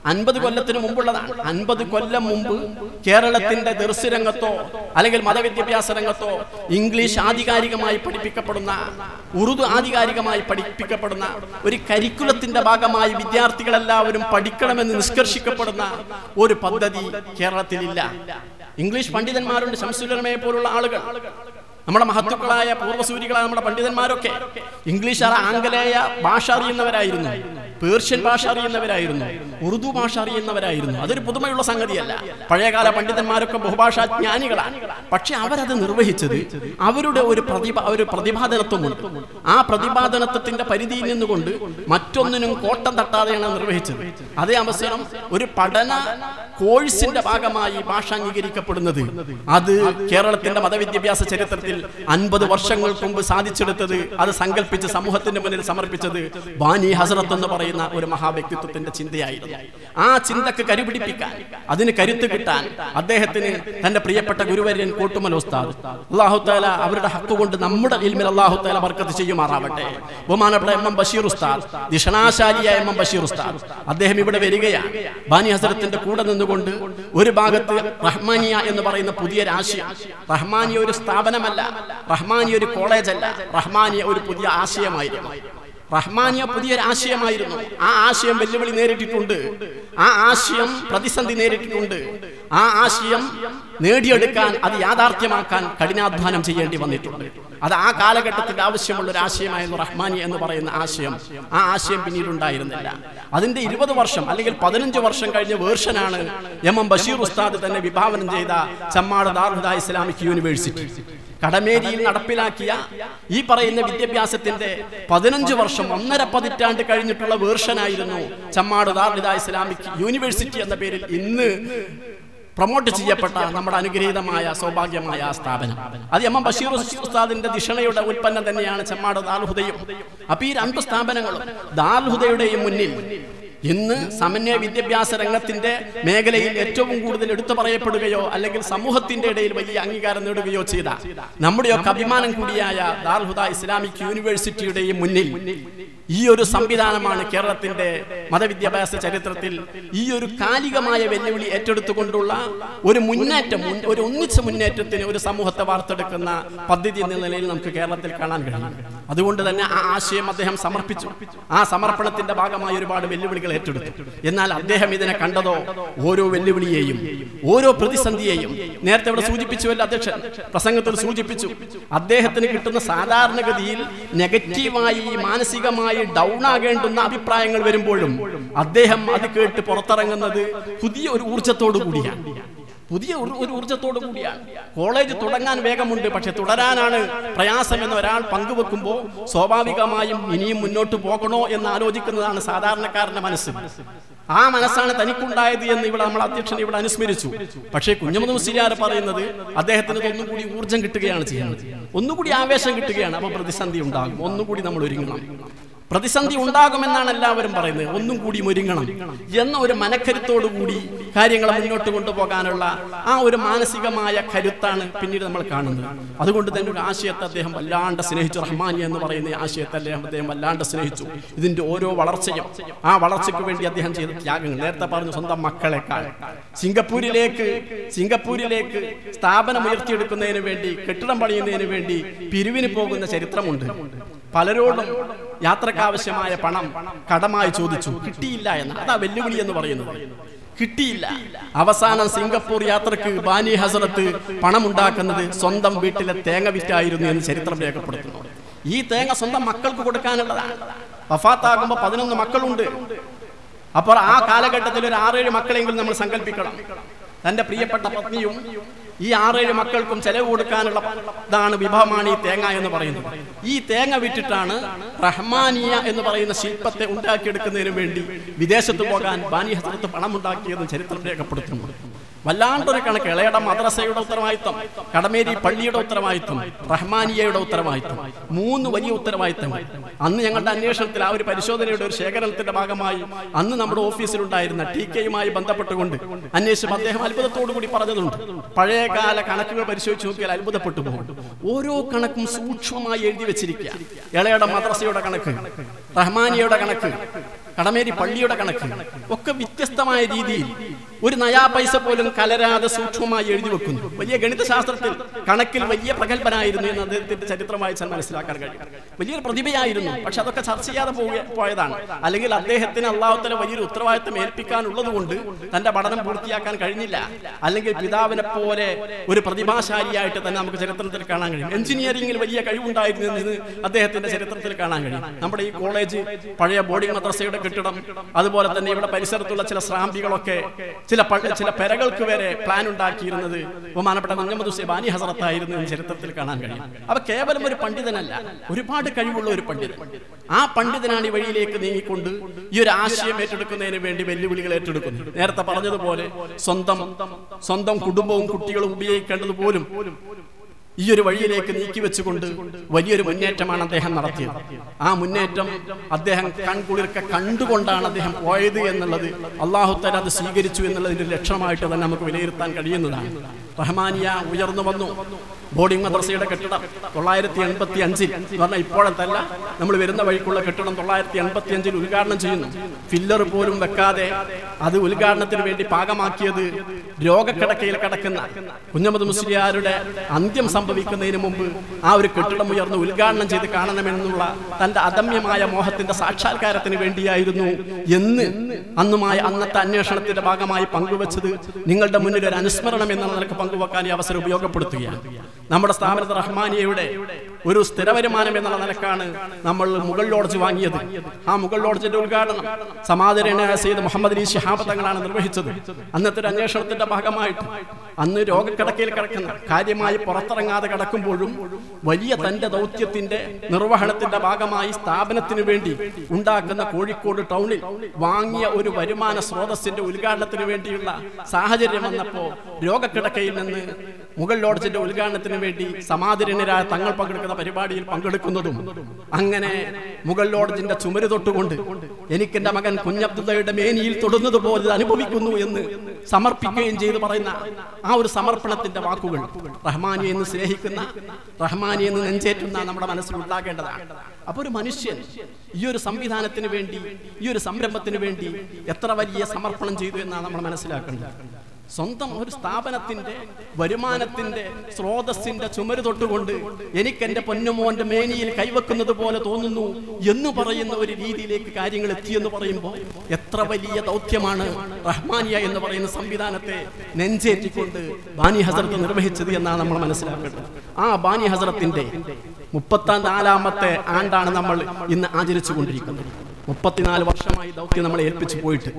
അൻപത് കൊല്ലത്തിന് മുമ്പുള്ളതാണ് അൻപത് കൊല്ലം മുമ്പ് കേരളത്തിന്റെ ദർശരംഗത്തോ അല്ലെങ്കിൽ മതവിദ്യാഭ്യാസ രംഗത്തോ ഇംഗ്ലീഷ് ആധികാരികമായി പഠിപ്പിക്കപ്പെടുന്ന ഉറുദു ആധികാരികമായി പഠിപ്പിക്കപ്പെടുന്ന ഒരു കരിക്കുലത്തിന്റെ ഭാഗമായി വിദ്യാർത്ഥികളെല്ലാവരും പഠിക്കണമെന്ന് നിഷ്കർഷിക്കപ്പെടുന്ന ഒരു പദ്ധതി കേരളത്തിലില്ല ഇംഗ്ലീഷ് പണ്ഡിതന്മാരുണ്ട് ശംസുലമയെ പോലുള്ള ആളുകൾ നമ്മുടെ മഹത്തുക്കളായ പൂർവ്വസൂരികളായ നമ്മുടെ പണ്ഡിതന്മാരൊക്കെ ഇംഗ്ലീഷ് അറ- ആംഗലേയ ഭാഷ അറിയുന്നവരായിരുന്നു പേർഷ്യൻ ഭാഷ അറിയുന്നവരായിരുന്നു ഉറുദു ഭാഷ അറിയുന്നവരായിരുന്നു അതൊരു പുതുമയുള്ള സംഗതിയല്ല പഴയകാല പണ്ഡിതന്മാരൊക്കെ ബഹുഭാഷാ ജ്ഞാനികളാണ് പക്ഷെ അവരത് നിർവഹിച്ചത് അവരുടെ ഒരു പ്രതിഭ ഒരു പ്രതിപാദനത്വമുണ്ട് ആ പ്രതിപാദനത്വത്തിന്റെ പരിധിയിൽ നിന്നുകൊണ്ട് മറ്റൊന്നിനും കോട്ടം തട്ടാതെയാണ് നിർവഹിച്ചത് അതേ അവസരം ഒരു പഠന കോഴ്സിന്റെ ഭാഗമായി ഭാഷ അംഗീകരിക്കപ്പെടുന്നത് അത് കേരളത്തിന്റെ മതവിദ്യാഭ്യാസ ചരിത്രത്തിൽ അൻപത് വർഷങ്ങൾക്ക് മുമ്പ് സാധിച്ചെടുത്തത് അത് സങ്കല്പിച്ച് സമൂഹത്തിന്റെ മുന്നിൽ സമർപ്പിച്ചത് ബാനി ഹസറത്ത് എന്ന് പറയുന്ന ഒരു മഹാവ്യക്തിത്വത്തിന്റെ ചിന്തയായിരുന്നു ആ ചിന്തക്ക് കരുപിടിപ്പിക്കാൻ അതിന് കരുത്ത് കിട്ടാൻ അദ്ദേഹത്തിന് തന്റെ പ്രിയപ്പെട്ട ഗുരുവര്യൻ കോട്ടുമൽ ഉസ്താദ് അള്ളാഹു താല അവരുടെ ഹക്ക് കൊണ്ട് നമ്മുടെ ഇൽമിൽ അള്ളാഹു താല ബർക്കത്ത് ചെയ്യുമാറാവട്ടെ ബഹുമാനപ്പെട്ട എം എം ബഷീർ ഉസ്താദ് ദിഷണാശാലിയായ എം എം ബഷീർ ഉസ്താദ് അദ്ദേഹം ഇവിടെ വരികയാണ് ബാനി ഹസരത്തിന്റെ കൂടെ നിന്നുകൊണ്ട് ഒരു ഭാഗത്ത് റഹ്മാനിയ എന്ന് പറയുന്ന പുതിയൊരു ആശയം റഹ്മാനിയ ഒരു സ്ഥാപനമല്ല റഹ്മാനിയ ഒരു കോളേജല്ല റഹ്മാനിയ ഒരു പുതിയ ആശയമായിരുന്നു റഹ്മാനിയ പുതിയൊരു ആശയമായിരുന്നു ആ ആശയം വെല്ലുവിളി നേരിട്ടിട്ടുണ്ട് ആ ആശയം പ്രതിസന്ധി നേരിട്ടിട്ടുണ്ട് ആ ആശയം നേടിയെടുക്കാൻ അത് യാഥാർത്ഥ്യമാക്കാൻ കഠിനാധ്വാനം ചെയ്യേണ്ടി വന്നിട്ടുണ്ട് അത് ആ കാലഘട്ടത്തിന്റെ ആവശ്യമുള്ള ഒരു ആശയമായിരുന്നു റഹ്മാനി എന്ന് പറയുന്ന ആശയം ആ ആശയം പിന്നീട് ഉണ്ടായിരുന്നില്ല അതിന്റെ ഇരുപത് വർഷം അല്ലെങ്കിൽ പതിനഞ്ച് വർഷം കഴിഞ്ഞ വേർഷനാണ് എം എം ബഷീർ ഉസ്താദ് തന്നെ വിഭാവനം ചെയ്ത ചമ്മാട് ദാർഹുദ ഇസ്ലാമിക് യൂണിവേഴ്സിറ്റി കടമേരിയിൽ നടപ്പിലാക്കിയ ഈ പറയുന്ന വിദ്യാഭ്യാസത്തിന്റെ പതിനഞ്ച് വർഷം ഒന്നര പതിറ്റാണ്ട് കഴിഞ്ഞിട്ടുള്ള വേർഷനായിരുന്നു ചമ്മാട് ദാർഹിദ ഇസ്ലാമിക് യൂണിവേഴ്സിറ്റി എന്ന പേരിൽ ഇന്ന് പ്രൊമോട്ട് ചെയ്യപ്പെട്ട നമ്മുടെ അനുഗ്രഹീതമായ സൗഭാഗ്യമായ ആ സ്ഥാപനം അത് എം എം ബഷീർ ഉസ്താദിന്റെ ദിഷണയുടെ ഉൽപ്പന്നം തന്നെയാണ് ചെമ്മാട് ദാൽഹുദയും അപ്പൊ ഈ രണ്ട് സ്ഥാപനങ്ങളും ദാൽഹുദയുടെയും മുന്നിൽ ഇന്ന് സമന്വയ വിദ്യാഭ്യാസ രംഗത്തിന്റെ മേഖലയിൽ ഏറ്റവും കൂടുതൽ എടുത്തു പറയപ്പെടുകയോ അല്ലെങ്കിൽ സമൂഹത്തിന്റെ ഇടയിൽ വലിയ അംഗീകാരം നേടുകയോ ചെയ്ത നമ്മുടെയൊക്കെ അഭിമാനം കൂടിയായ ദാൽഹുദ ഇസ്ലാമിക് യൂണിവേഴ്സിറ്റിയുടെയും മുന്നിൽ ഈ ഒരു സംവിധാനമാണ് കേരളത്തിന്റെ മതവിദ്യാഭ്യാസ ചരിത്രത്തിൽ ഈ ഒരു കാലികമായ വെല്ലുവിളി ഏറ്റെടുത്തുകൊണ്ടുള്ള ഒരു മുന്നേറ്റം മുൻ- ഒരു ഒന്നിച്ച മുന്നേറ്റത്തിന് ഒരു സമൂഹത്തെ വാർത്തെടുക്കുന്ന പദ്ധതി എന്ന നിലയിൽ നമുക്ക് കേരളത്തിൽ കാണാൻ കഴിയും അതുകൊണ്ട് തന്നെ ആ ആശയം അദ്ദേഹം സമർപ്പിച്ചു ആ സമർപ്പണത്തിന്റെ ഭാഗമായി ഒരുപാട് വെല്ലുവിളികൾ ഏറ്റെടുത്തു എന്നാൽ അദ്ദേഹം ഇതിനെ കണ്ടതോ ഓരോ വെല്ലുവിളിയെയും ഓരോ പ്രതിസന്ധിയെയും നേരത്തെ ഇവിടെ സൂചിപ്പിച്ചുവല്ലോ അധ്യക്ഷൻ പ്രസംഗത്തിൽ സൂചിപ്പിച്ചു അദ്ദേഹത്തിന് കിട്ടുന്ന സാധാരണഗതിയിൽ നെഗറ്റീവായി മാനസികമായി ഡൗൺ ആകേണ്ടുന്ന അഭിപ്രായങ്ങൾ വരുമ്പോഴും അദ്ദേഹം അത് കേട്ട് പുറത്തിറങ്ങുന്നത് പുതിയ ഒരു ഊർജത്തോടു കൂടിയാണ് പുതിയ ഒരു ഒരു ഊർജത്തോടു കൂടിയാണ് കോളേജ് തുടങ്ങാൻ വേഗമുണ്ട് പക്ഷെ തുടരാനാണ് പ്രയാസം എന്ന് ഒരാൾ പങ്കുവെക്കുമ്പോൾ സ്വാഭാവികമായും ഇനിയും മുന്നോട്ട് പോകണോ എന്ന് ആലോചിക്കുന്നതാണ് സാധാരണക്കാരന്റെ മനസ്സ് ആ മനസ്സാണ് തനിക്കുണ്ടായത് എന്ന് ഇവിടെ നമ്മൾ അധ്യക്ഷൻ ഇവിടെ അനുസ്മരിച്ചു പക്ഷേ കുഞ്ഞമുദ് മുസ്ലിയാർ പറയുന്നത് അദ്ദേഹത്തിന് ഇത് ഒന്നും കൂടി ഊർജം കിട്ടുകയാണ് ചെയ്യുന്നത് ഒന്നുകൂടി ആവേശം കിട്ടുകയാണ് അപ്പൊ പ്രതിസന്ധി ഉണ്ടാകും ഒന്നുകൂടി നമ്മൾ ഒരുങ്ങണം പ്രതിസന്ധി ഉണ്ടാകുമെന്നാണ് എല്ലാവരും പറയുന്നത് ഒന്നും കൂടി ഒരുങ്ങണം എന്ന ഒരു മനക്കരുത്തോടു കൂടി കാര്യങ്ങളെ മുന്നോട്ട് കൊണ്ടുപോകാനുള്ള ആ ഒരു മാനസികമായ കരുത്താണ് പിന്നീട് നമ്മൾ കാണുന്നത് അതുകൊണ്ട് തന്നെ ഒരു ആശയത്തെ അദ്ദേഹം വല്ലാണ്ട് സ്നേഹിച്ചു റഹ്മാനി എന്ന് പറയുന്ന ഈ ആശയത്തെ അദ്ദേഹം അദ്ദേഹം വല്ലാണ്ട് സ്നേഹിച്ചു ഇതിന്റെ ഓരോ വളർച്ചയും ആ വളർച്ചയ്ക്ക് വേണ്ടി അദ്ദേഹം ചെയ്ത ത്യാഗങ്ങൾ നേരത്തെ പറഞ്ഞു സ്വന്തം മക്കളെക്കാൾ സിംഗപ്പൂരിലേക്ക് സിംഗപ്പൂരിലേക്ക് സ്ഥാപനം ഉയർത്തിയെടുക്കുന്നതിന് വേണ്ടി കെട്ടിടം പണിയുന്നതിന് വേണ്ടി പിരിവിന് പോകുന്ന ചരിത്രമുണ്ട് പലരോടും യാത്രക്കാവശ്യമായ പണം കടമായി ചോദിച്ചു കിട്ടിയില്ല എന്ന് അതാ വെല്ലുവിളി എന്ന് പറയുന്നത് കിട്ടിയില്ല അവസാനം സിംഗപ്പൂർ യാത്രക്ക് ബാനി ഹസറത്ത് പണമുണ്ടാക്കുന്നത് സ്വന്തം വീട്ടിലെ തേങ്ങ വിറ്റായിരുന്നു എന്ന് ചരിത്രം രേഖപ്പെടുത്തുന്നു ഈ തേങ്ങ സ്വന്തം മക്കൾക്ക് കൊടുക്കാനുള്ളതാണ് വഫാത്താകുമ്പോൾ പതിനൊന്ന് മക്കളുണ്ട് അപ്പോൾ ആ കാലഘട്ടത്തിൽ ഒരു ആറേഴ് മക്കളെങ്കിലും നമ്മൾ സങ്കല്പിക്കണം തന്റെ പ്രിയപ്പെട്ട പത്നിയും ഈ ആറേഴ് മക്കൾക്കും ചെലവ് കൊടുക്കാനുള്ള ഇതാണ് വിഭവമാണ് ഈ തേങ്ങ എന്ന് പറയുന്നത് ഈ തേങ്ങ വിറ്റിട്ടാണ് റഹ്മാനിയ എന്ന് പറയുന്ന ശില്പത്തെ ഉണ്ടാക്കിയെടുക്കുന്നതിന് വേണ്ടി വിദേശത്ത് പോകാൻ ബാനി ഹസരത്ത് പണം ഉണ്ടാക്കിയെന്ന് ചരിത്രം രേഖപ്പെടുത്തുന്നു വല്ലാണ്ടൊരു കണക്ക് ഇളയട മദ്രസയുടെ ഉത്തരവാദിത്വം കടമേരി പള്ളിയുടെ ഉത്തരവാദിത്വം റഹ്മാനിയയുടെ ഉത്തരവാദിത്വം മൂന്ന് വലിയ ഉത്തരവാദിത്തങ്ങൾ അന്ന് ഞങ്ങളുടെ അന്വേഷണത്തിൽ ആ ഒരു പരിശോധനയുടെ ഒരു ശേഖരണത്തിന്റെ ഭാഗമായി അന്ന് നമ്മുടെ ഓഫീസിലുണ്ടായിരുന്ന ടി കെയുമായി ബന്ധപ്പെട്ടുകൊണ്ട് അന്വേഷിച്ചപ്പോൾ അദ്ദേഹം അത്ഭുതത്തോടു കൂടി പറഞ്ഞതുണ്ട് പഴയകാല കണക്കുകൾ പരിശോധിച്ച് നോക്കിയാൽ അത്ഭുതപ്പെട്ടു പോകും ഓരോ കണക്കും സൂക്ഷ്മമായി എഴുതി വെച്ചിരിക്കുക ഇളയട മദ്രസയുടെ കണക്ക് റഹ്മാനിയയുടെ കണക്ക് കടമേരി പള്ളിയുടെ കണക്ക് ഒക്കെ വ്യത്യസ്തമായ രീതിയിൽ ഒരു നയാ പൈസ പോലും കലരാതെ സൂക്ഷ്മമായി എഴുതി വെക്കുന്നു വലിയ ഗണിതശാസ്ത്രത്തിൽ കണക്കിൽ വലിയ പ്രഗത്ഭനായിരുന്നു എന്ന് അദ്ദേഹത്തിന്റെ ചരിത്രം വായിച്ചാൽ മനസ്സിലാക്കാൻ കഴിയും വലിയൊരു പ്രതിഭയായിരുന്നു പക്ഷെ അതൊക്കെ ചർച്ച ചെയ്യാതെ പോയ- പോയതാണ് അല്ലെങ്കിൽ അദ്ദേഹത്തിന് അള്ളാഹുത്തല വലിയൊരു ഉത്തരവാദിത്തം ഏൽപ്പിക്കാനുള്ളത് കൊണ്ട് തന്റെ പഠനം പൂർത്തിയാക്കാൻ കഴിഞ്ഞില്ല അല്ലെങ്കിൽ പിതാവിനെ പോലെ ഒരു പ്രതിഭാശാലിയായിട്ട് തന്നെ നമുക്ക് ചരിത്രത്തിൽ കാണാൻ കഴിയും എഞ്ചിനീയറിംഗിൽ വലിയ കഴിവുണ്ടായിരുന്നു എന്ന് അദ്ദേഹത്തിന്റെ ചരിത്രത്തിൽ കാണാൻ കഴിയും നമ്മുടെ ഈ കോളേജ് പഴയ ബോർഡിംഗ് മദ്രസയുടെ കെട്ടിടം അതുപോലെ തന്നെ ഇവിടെ പരിസരത്തുള്ള ചില ശ്രാമ്പികളൊക്കെ ചില പ- ചില പെരകൾക്ക് വരെ പ്ലാൻ ഉണ്ടാക്കിയിരുന്നത് ബഹുമാനപ്പെട്ട മുഹമ്മദ് ഹുസൈൻ ബാനി ഹസറത്തായിരുന്നു എന്ന് ചരിത്രത്തിൽ കാണാൻ കഴിയും അവ കേവലം ഒരു പണ്ഡിതനല്ല ഒരുപാട് കഴിവുള്ള ഒരു പണ്ഡിതൻ ആ പണ്ഡിതനാണ് ഈ വഴിയിലേക്ക് നീങ്ങിക്കൊണ്ട് ഈ ഒരു ആശയം ഏറ്റെടുക്കുന്നതിന് വേണ്ടി വെല്ലുവിളികൾ ഏറ്റെടുക്കുന്നു നേരത്തെ പറഞ്ഞതുപോലെ സ്വന്തം സ്വന്തം കുടുംബവും കുട്ടികളും ഉപയോഗിക്കേണ്ടത് പോലും ഈ ഒരു വഴിയിലേക്ക് നീക്കി വെച്ചുകൊണ്ട് വലിയൊരു മുന്നേറ്റമാണ് അദ്ദേഹം നടത്തിയത് ആ മുന്നേറ്റം അദ്ദേഹം കൺകുളിർക്കെ കണ്ടുകൊണ്ടാണ് അദ്ദേഹം പോയത് എന്നുള്ളത് അള്ളാഹുത്തല അത് സ്വീകരിച്ചു എന്നുള്ളതിന്റെ ലക്ഷണമായിട്ട് തന്നെ നമുക്ക് വിലയിരുത്താൻ കഴിയുന്നതാണ് റഹ്മാനിയ ഉയർന്നു വന്നു ബോർഡിംഗ് മദ്രസയുടെ കെട്ടിടം തൊള്ളായിരത്തി എൺപത്തി അഞ്ചിൽ എന്ന് പറഞ്ഞാൽ ഇപ്പോഴത്തല്ല നമ്മൾ വരുന്ന വഴിക്കുള്ള കെട്ടിടം തൊള്ളായിരത്തി എൺപത്തി അഞ്ചിൽ ഉദ്ഘാടനം ചെയ്യുന്നു ഫില്ലർ പോലും വെക്കാതെ അത് ഉദ്ഘാടനത്തിന് വേണ്ടി പാകമാക്കിയത് രോഗക്കിടക്കയിൽ കിടക്കുന്ന കുഞ്ഞമ്മദ് മുസ്ലിയാരുടെ അന്ത്യം സംഭവിക്കുന്നതിന് മുമ്പ് ആ ഒരു കെട്ടിടം ഉയർന്ന് ഉദ്ഘാടനം ചെയ്ത് കാണണമെന്നുള്ള തന്റെ അദമ്യമായ മോഹത്തിന്റെ സാക്ഷാത്കാരത്തിന് വേണ്ടിയായിരുന്നു എന്ന് അന്നുമായ അന്നത്തെ അന്വേഷണത്തിന്റെ ഭാഗമായി പങ്കുവച്ചത് നിങ്ങളുടെ മുന്നിൽ ഒരു അനുസ്മരണം എന്ന നിലക്ക് പങ്കുവെക്കാൻ ഈ അവസരം ഉപയോഗപ്പെടുത്തുകയാണ് നമ്മുടെ സ്ഥാപനത്തിൽ റഹ്മാനിയയുടെ ഒരു സ്ഥിര വരുമാനം എന്നുള്ള നിലക്കാണ് നമ്മൾ മുഗൾ ലോഡ്ജ് വാങ്ങിയത് ആ മുഗൾ ലോഡ്ജിന്റെ ഉദ്ഘാടനം സമാദരണീയനായ സെയ്ദ് മുഹമ്മദ് അലി ശിഹാബ് തങ്ങളാണ് നിർവഹിച്ചത് അന്നത്തെ ഒരു അന്വേഷണത്തിന്റെ ഭാഗമായിട്ട് അന്ന് രോഗക്കിടക്കയിൽ കിടക്കുന്ന കാര്യമായി പുറത്തിറങ്ങാതെ കിടക്കുമ്പോഴും വലിയ തന്റെ ദൗത്യത്തിന്റെ നിർവഹണത്തിന്റെ ഭാഗമായി സ്ഥാപനത്തിന് വേണ്ടി ഉണ്ടാക്കുന്ന കോഴിക്കോട് ടൗണിൽ വാങ്ങിയ ഒരു വരുമാന സ്രോതസ്സിന്റെ ഉദ്ഘാടനത്തിന് വേണ്ടിയുള്ള സാഹചര്യം വന്നപ്പോ രോഗക്കിടക്കയിൽ നിന്ന് മുഗൾ ലോഡ്ജിന്റെ ഉദ്ഘാടനത്തിന് വേണ്ടി സമാദരണരായ തങ്ങൾ പങ്കെടുക്കുന്ന പരിപാടിയിൽ പങ്കെടുക്കുന്നതും അങ്ങനെ മുഗൾ ലോഡ്ജിന്റെ ചുമര് തൊട്ടുകൊണ്ട് എനിക്ക് എന്റെ മകൻ കുഞ്ഞബ്ദുള്ളയുടെ മേനിയിൽ തൊടുന്നത് പോലെ ഇത് അനുഭവിക്കുന്നു എന്ന് സമർപ്പിക്കുകയും ചെയ്ത് പറയുന്ന ആ ഒരു സമർപ്പണത്തിന്റെ വാക്കുകൾ റഹ്മാനി എന്ന് സ്നേഹിക്കുന്ന റഹ്മാനി എന്ന് നെഞ്ചേറ്റുന്ന നമ്മുടെ മനസ്സിൽ ഉണ്ടാകേണ്ടതാണ് അപ്പൊ ഒരു മനുഷ്യൻ ഈ ഒരു സംവിധാനത്തിന് വേണ്ടി ഈ ഒരു സംരംഭത്തിന് വേണ്ടി എത്ര വലിയ സമർപ്പണം ചെയ്തു എന്നാണ് നമ്മൾ മനസ്സിലാക്കേണ്ടത് സ്വന്തം ഒരു സ്ഥാപനത്തിന്റെ വരുമാനത്തിന്റെ സ്രോതസ്സിന്റെ ചുമര് തൊട്ടുകൊണ്ട് എനിക്ക് എന്റെ പൊന്നുമോന്റെ മേനിയിൽ കൈവെക്കുന്നത് പോലെ തോന്നുന്നു എന്ന് പറയുന്ന ഒരു രീതിയിലേക്ക് കാര്യങ്ങൾ എത്തിയെന്ന് പറയുമ്പോൾ എത്ര വലിയ ദൗത്യമാണ് റഹ്മാനിയ എന്ന് പറയുന്ന സംവിധാനത്തെ നെഞ്ചേറ്റിക്കൊണ്ട് ബാനി ഹസരത്ത് നിർവഹിച്ചത് എന്നാണ് നമ്മൾ മനസ്സിലാക്കേണ്ടത് ആ ബാനി ഹസരത്തിന്റെ മുപ്പത്തി നാലാമത്തെ ആണ്ടാണ് നമ്മൾ ഇന്ന് ആചരിച്ചു കൊണ്ടിരിക്കുന്നത് മുപ്പത്തിനാല് വർഷമായി ദൗത്യം നമ്മളെ ഏൽപ്പിച്ചു പോയിട്ട്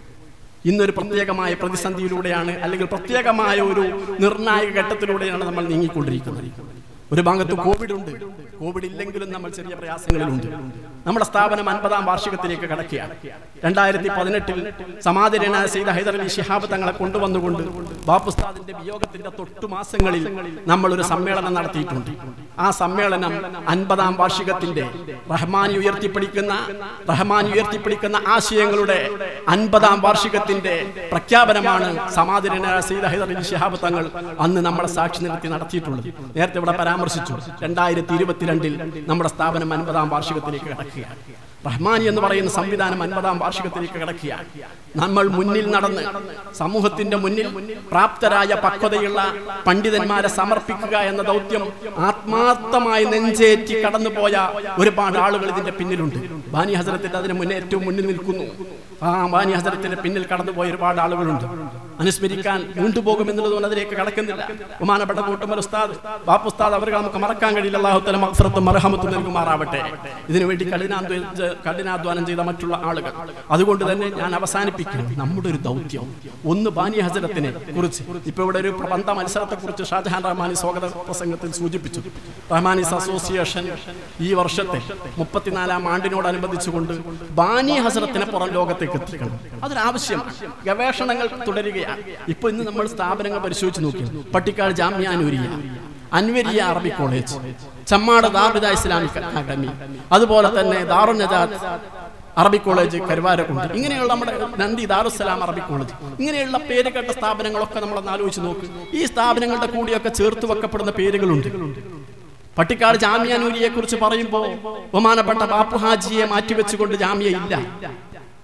ഇന്നൊരു പ്രത്യേകമായ പ്രതിസന്ധിയിലൂടെയാണ് അല്ലെങ്കിൽ പ്രത്യേകമായ ഒരു നിർണായക ഘട്ടത്തിലൂടെയാണ് നമ്മൾ നീങ്ങിക്കൊണ്ടിരിക്കുന്നത് ഒരു ഭാഗത്ത് കോവിഡ് ഉണ്ട് കോവിഡ് ഇല്ലെങ്കിലും നമ്മൾ ചെറിയ പ്രയാസങ്ങളിലുണ്ട് നമ്മുടെ സ്ഥാപനം അൻപതാം വാർഷികത്തിലേക്ക് കടക്കുകയാണ് രണ്ടായിരത്തി പതിനെട്ടിൽ സമാധരണ ചെയ്ത ഹൈദർ അലി ശിഹാബ് തങ്ങളെ കൊണ്ടുവന്നുകൊണ്ട് ബാപ്പുസ്താദിന്റെ വിയോഗത്തിന്റെ തൊട്ടു മാസങ്ങളിൽ നമ്മൾ ഒരു സമ്മേളനം നടത്തിയിട്ടുണ്ട് ആ സമ്മേളനം അൻപതാം വാർഷികത്തിന്റെ റഹ്മാനി ഉയർത്തിപ്പിടിക്കുന്ന റഹ്മാനി ഉയർത്തിപ്പിടിക്കുന്ന ആശയങ്ങളുടെ അൻപതാം വാർഷികത്തിന്റെ പ്രഖ്യാപനമാണ് സമാധരണ ചെയ്ത ഹൈദർ അലി ശിഹാബ് തങ്ങൾ അന്ന് നമ്മളെ സാക്ഷി നിർത്തി നടത്തിയിട്ടുള്ളത് നേരത്തെ ഇവിടെ പരാമർശിച്ചു രണ്ടായിരത്തി ഇരുപത്തിരണ്ടിൽ നമ്മുടെ സ്ഥാപനം അൻപതാം വാർഷികത്തിലേക്ക് കടക്കുകയാണ് റഹ്മാനി എന്ന് പറയുന്ന സംവിധാനം അൻപതാം വാർഷികത്തിലേക്ക് കിടക്കുകയാണ് നമ്മൾ മുന്നിൽ നടന്ന് സമൂഹത്തിന്റെ മുന്നിൽ പ്രാപ്തരായ പക്വതയുള്ള പണ്ഡിതന്മാരെ സമർപ്പിക്കുക എന്ന ദൗത്യം ആത്മാർത്ഥമായി നെഞ്ചേറ്റി കടന്നുപോയ ഒരുപാട് ആളുകൾ ഇതിന്റെ പിന്നിലുണ്ട് ബാനി ഹസരത്തിന്റെ അതിന് മുന്നേ ഏറ്റവും മുന്നിൽ നിൽക്കുന്നു ആ ബാനി ഹസരത്തിന്റെ പിന്നിൽ കടന്നുപോയ ഒരുപാട് ആളുകളുണ്ട് അനുസ്മരിക്കാൻ വീണ്ടുപോകും എന്നുള്ളതുകൊണ്ട് അതിലേക്ക് കടക്കുന്നില്ല ബഹുമാനപ്പെട്ട കൂട്ടുമൽ ഉസ്താദ് ബാപ്പു ഉസ്താദ് അവർക്ക് നമുക്ക് മറക്കാൻ കഴിയില്ല അള്ളാഹുത്തല മക്ഫറത്തും മർഹമത്തും നൽകുമാറാവട്ടെ ഇതിനുവേണ്ടി കഠിനാധ്വാനം കഠിനാധ്വാനം ചെയ്ത മറ്റുള്ള ആളുകൾ അതുകൊണ്ട് തന്നെ ഞാൻ അവസാനിപ്പിക്കണം നമ്മുടെ ഒരു ദൗത്യം ഒന്ന് ബാനി ഹസരത്തിനെ കുറിച്ച് ഇപ്പൊ ഇവിടെ ഒരു പ്രബന്ധ മത്സരത്തെ കുറിച്ച് ഷാജഹാൻ റഹ്മാനി സ്വാഗത പ്രസംഗത്തിൽ സൂചിപ്പിച്ചു റഹ്മാനീസ് അസോസിയേഷൻ ഈ വർഷത്തെ മുപ്പത്തിനാലാം ആണ്ടിനോടനുബന്ധിച്ചുകൊണ്ട് ബാനി ഹസരത്തിനെ പുറം ലോകത്തേക്ക് എത്തിക്കണം അതൊരാവശ്യമാണ് ഗവേഷണങ്ങൾ തുടരുകയാണ് ഇപ്പൊ ഇന്ന് നമ്മൾ സ്ഥാപനങ്ങൾ പരിശോധിച്ച് നോക്കി പട്ടിക്കാട് ജാമ്യാനൂരിയ അൻവരിയ അറബി college Chemmad Darul Huda Islamic academy അതുപോലെ തന്നെ ദാറുൻ നജാത്ത് അറബി കോളേജ് കരുവാരക്കുണ്ട് ഇങ്ങനെയുള്ള നമ്മുടെ നന്ദി ദാറുസലാം അറബി കോളേജ് ഇങ്ങനെയുള്ള പേര് കേട്ട സ്ഥാപനങ്ങളൊക്കെ നമ്മളൊന്ന് ആലോചിച്ച് നോക്ക് ഈ സ്ഥാപനങ്ങളുടെ കൂടിയൊക്കെ ചേർത്ത് വെക്കപ്പെടുന്ന പേരുകളുണ്ട് പട്ടിക്കാട് ജാമ്യാനൂരിയെ കുറിച്ച് പറയുമ്പോൾ ബഹുമാനപ്പെട്ട ബാപ്പു ഹാജിയെ മാറ്റിവെച്ചുകൊണ്ട് ജാമ്യ ഇല്ല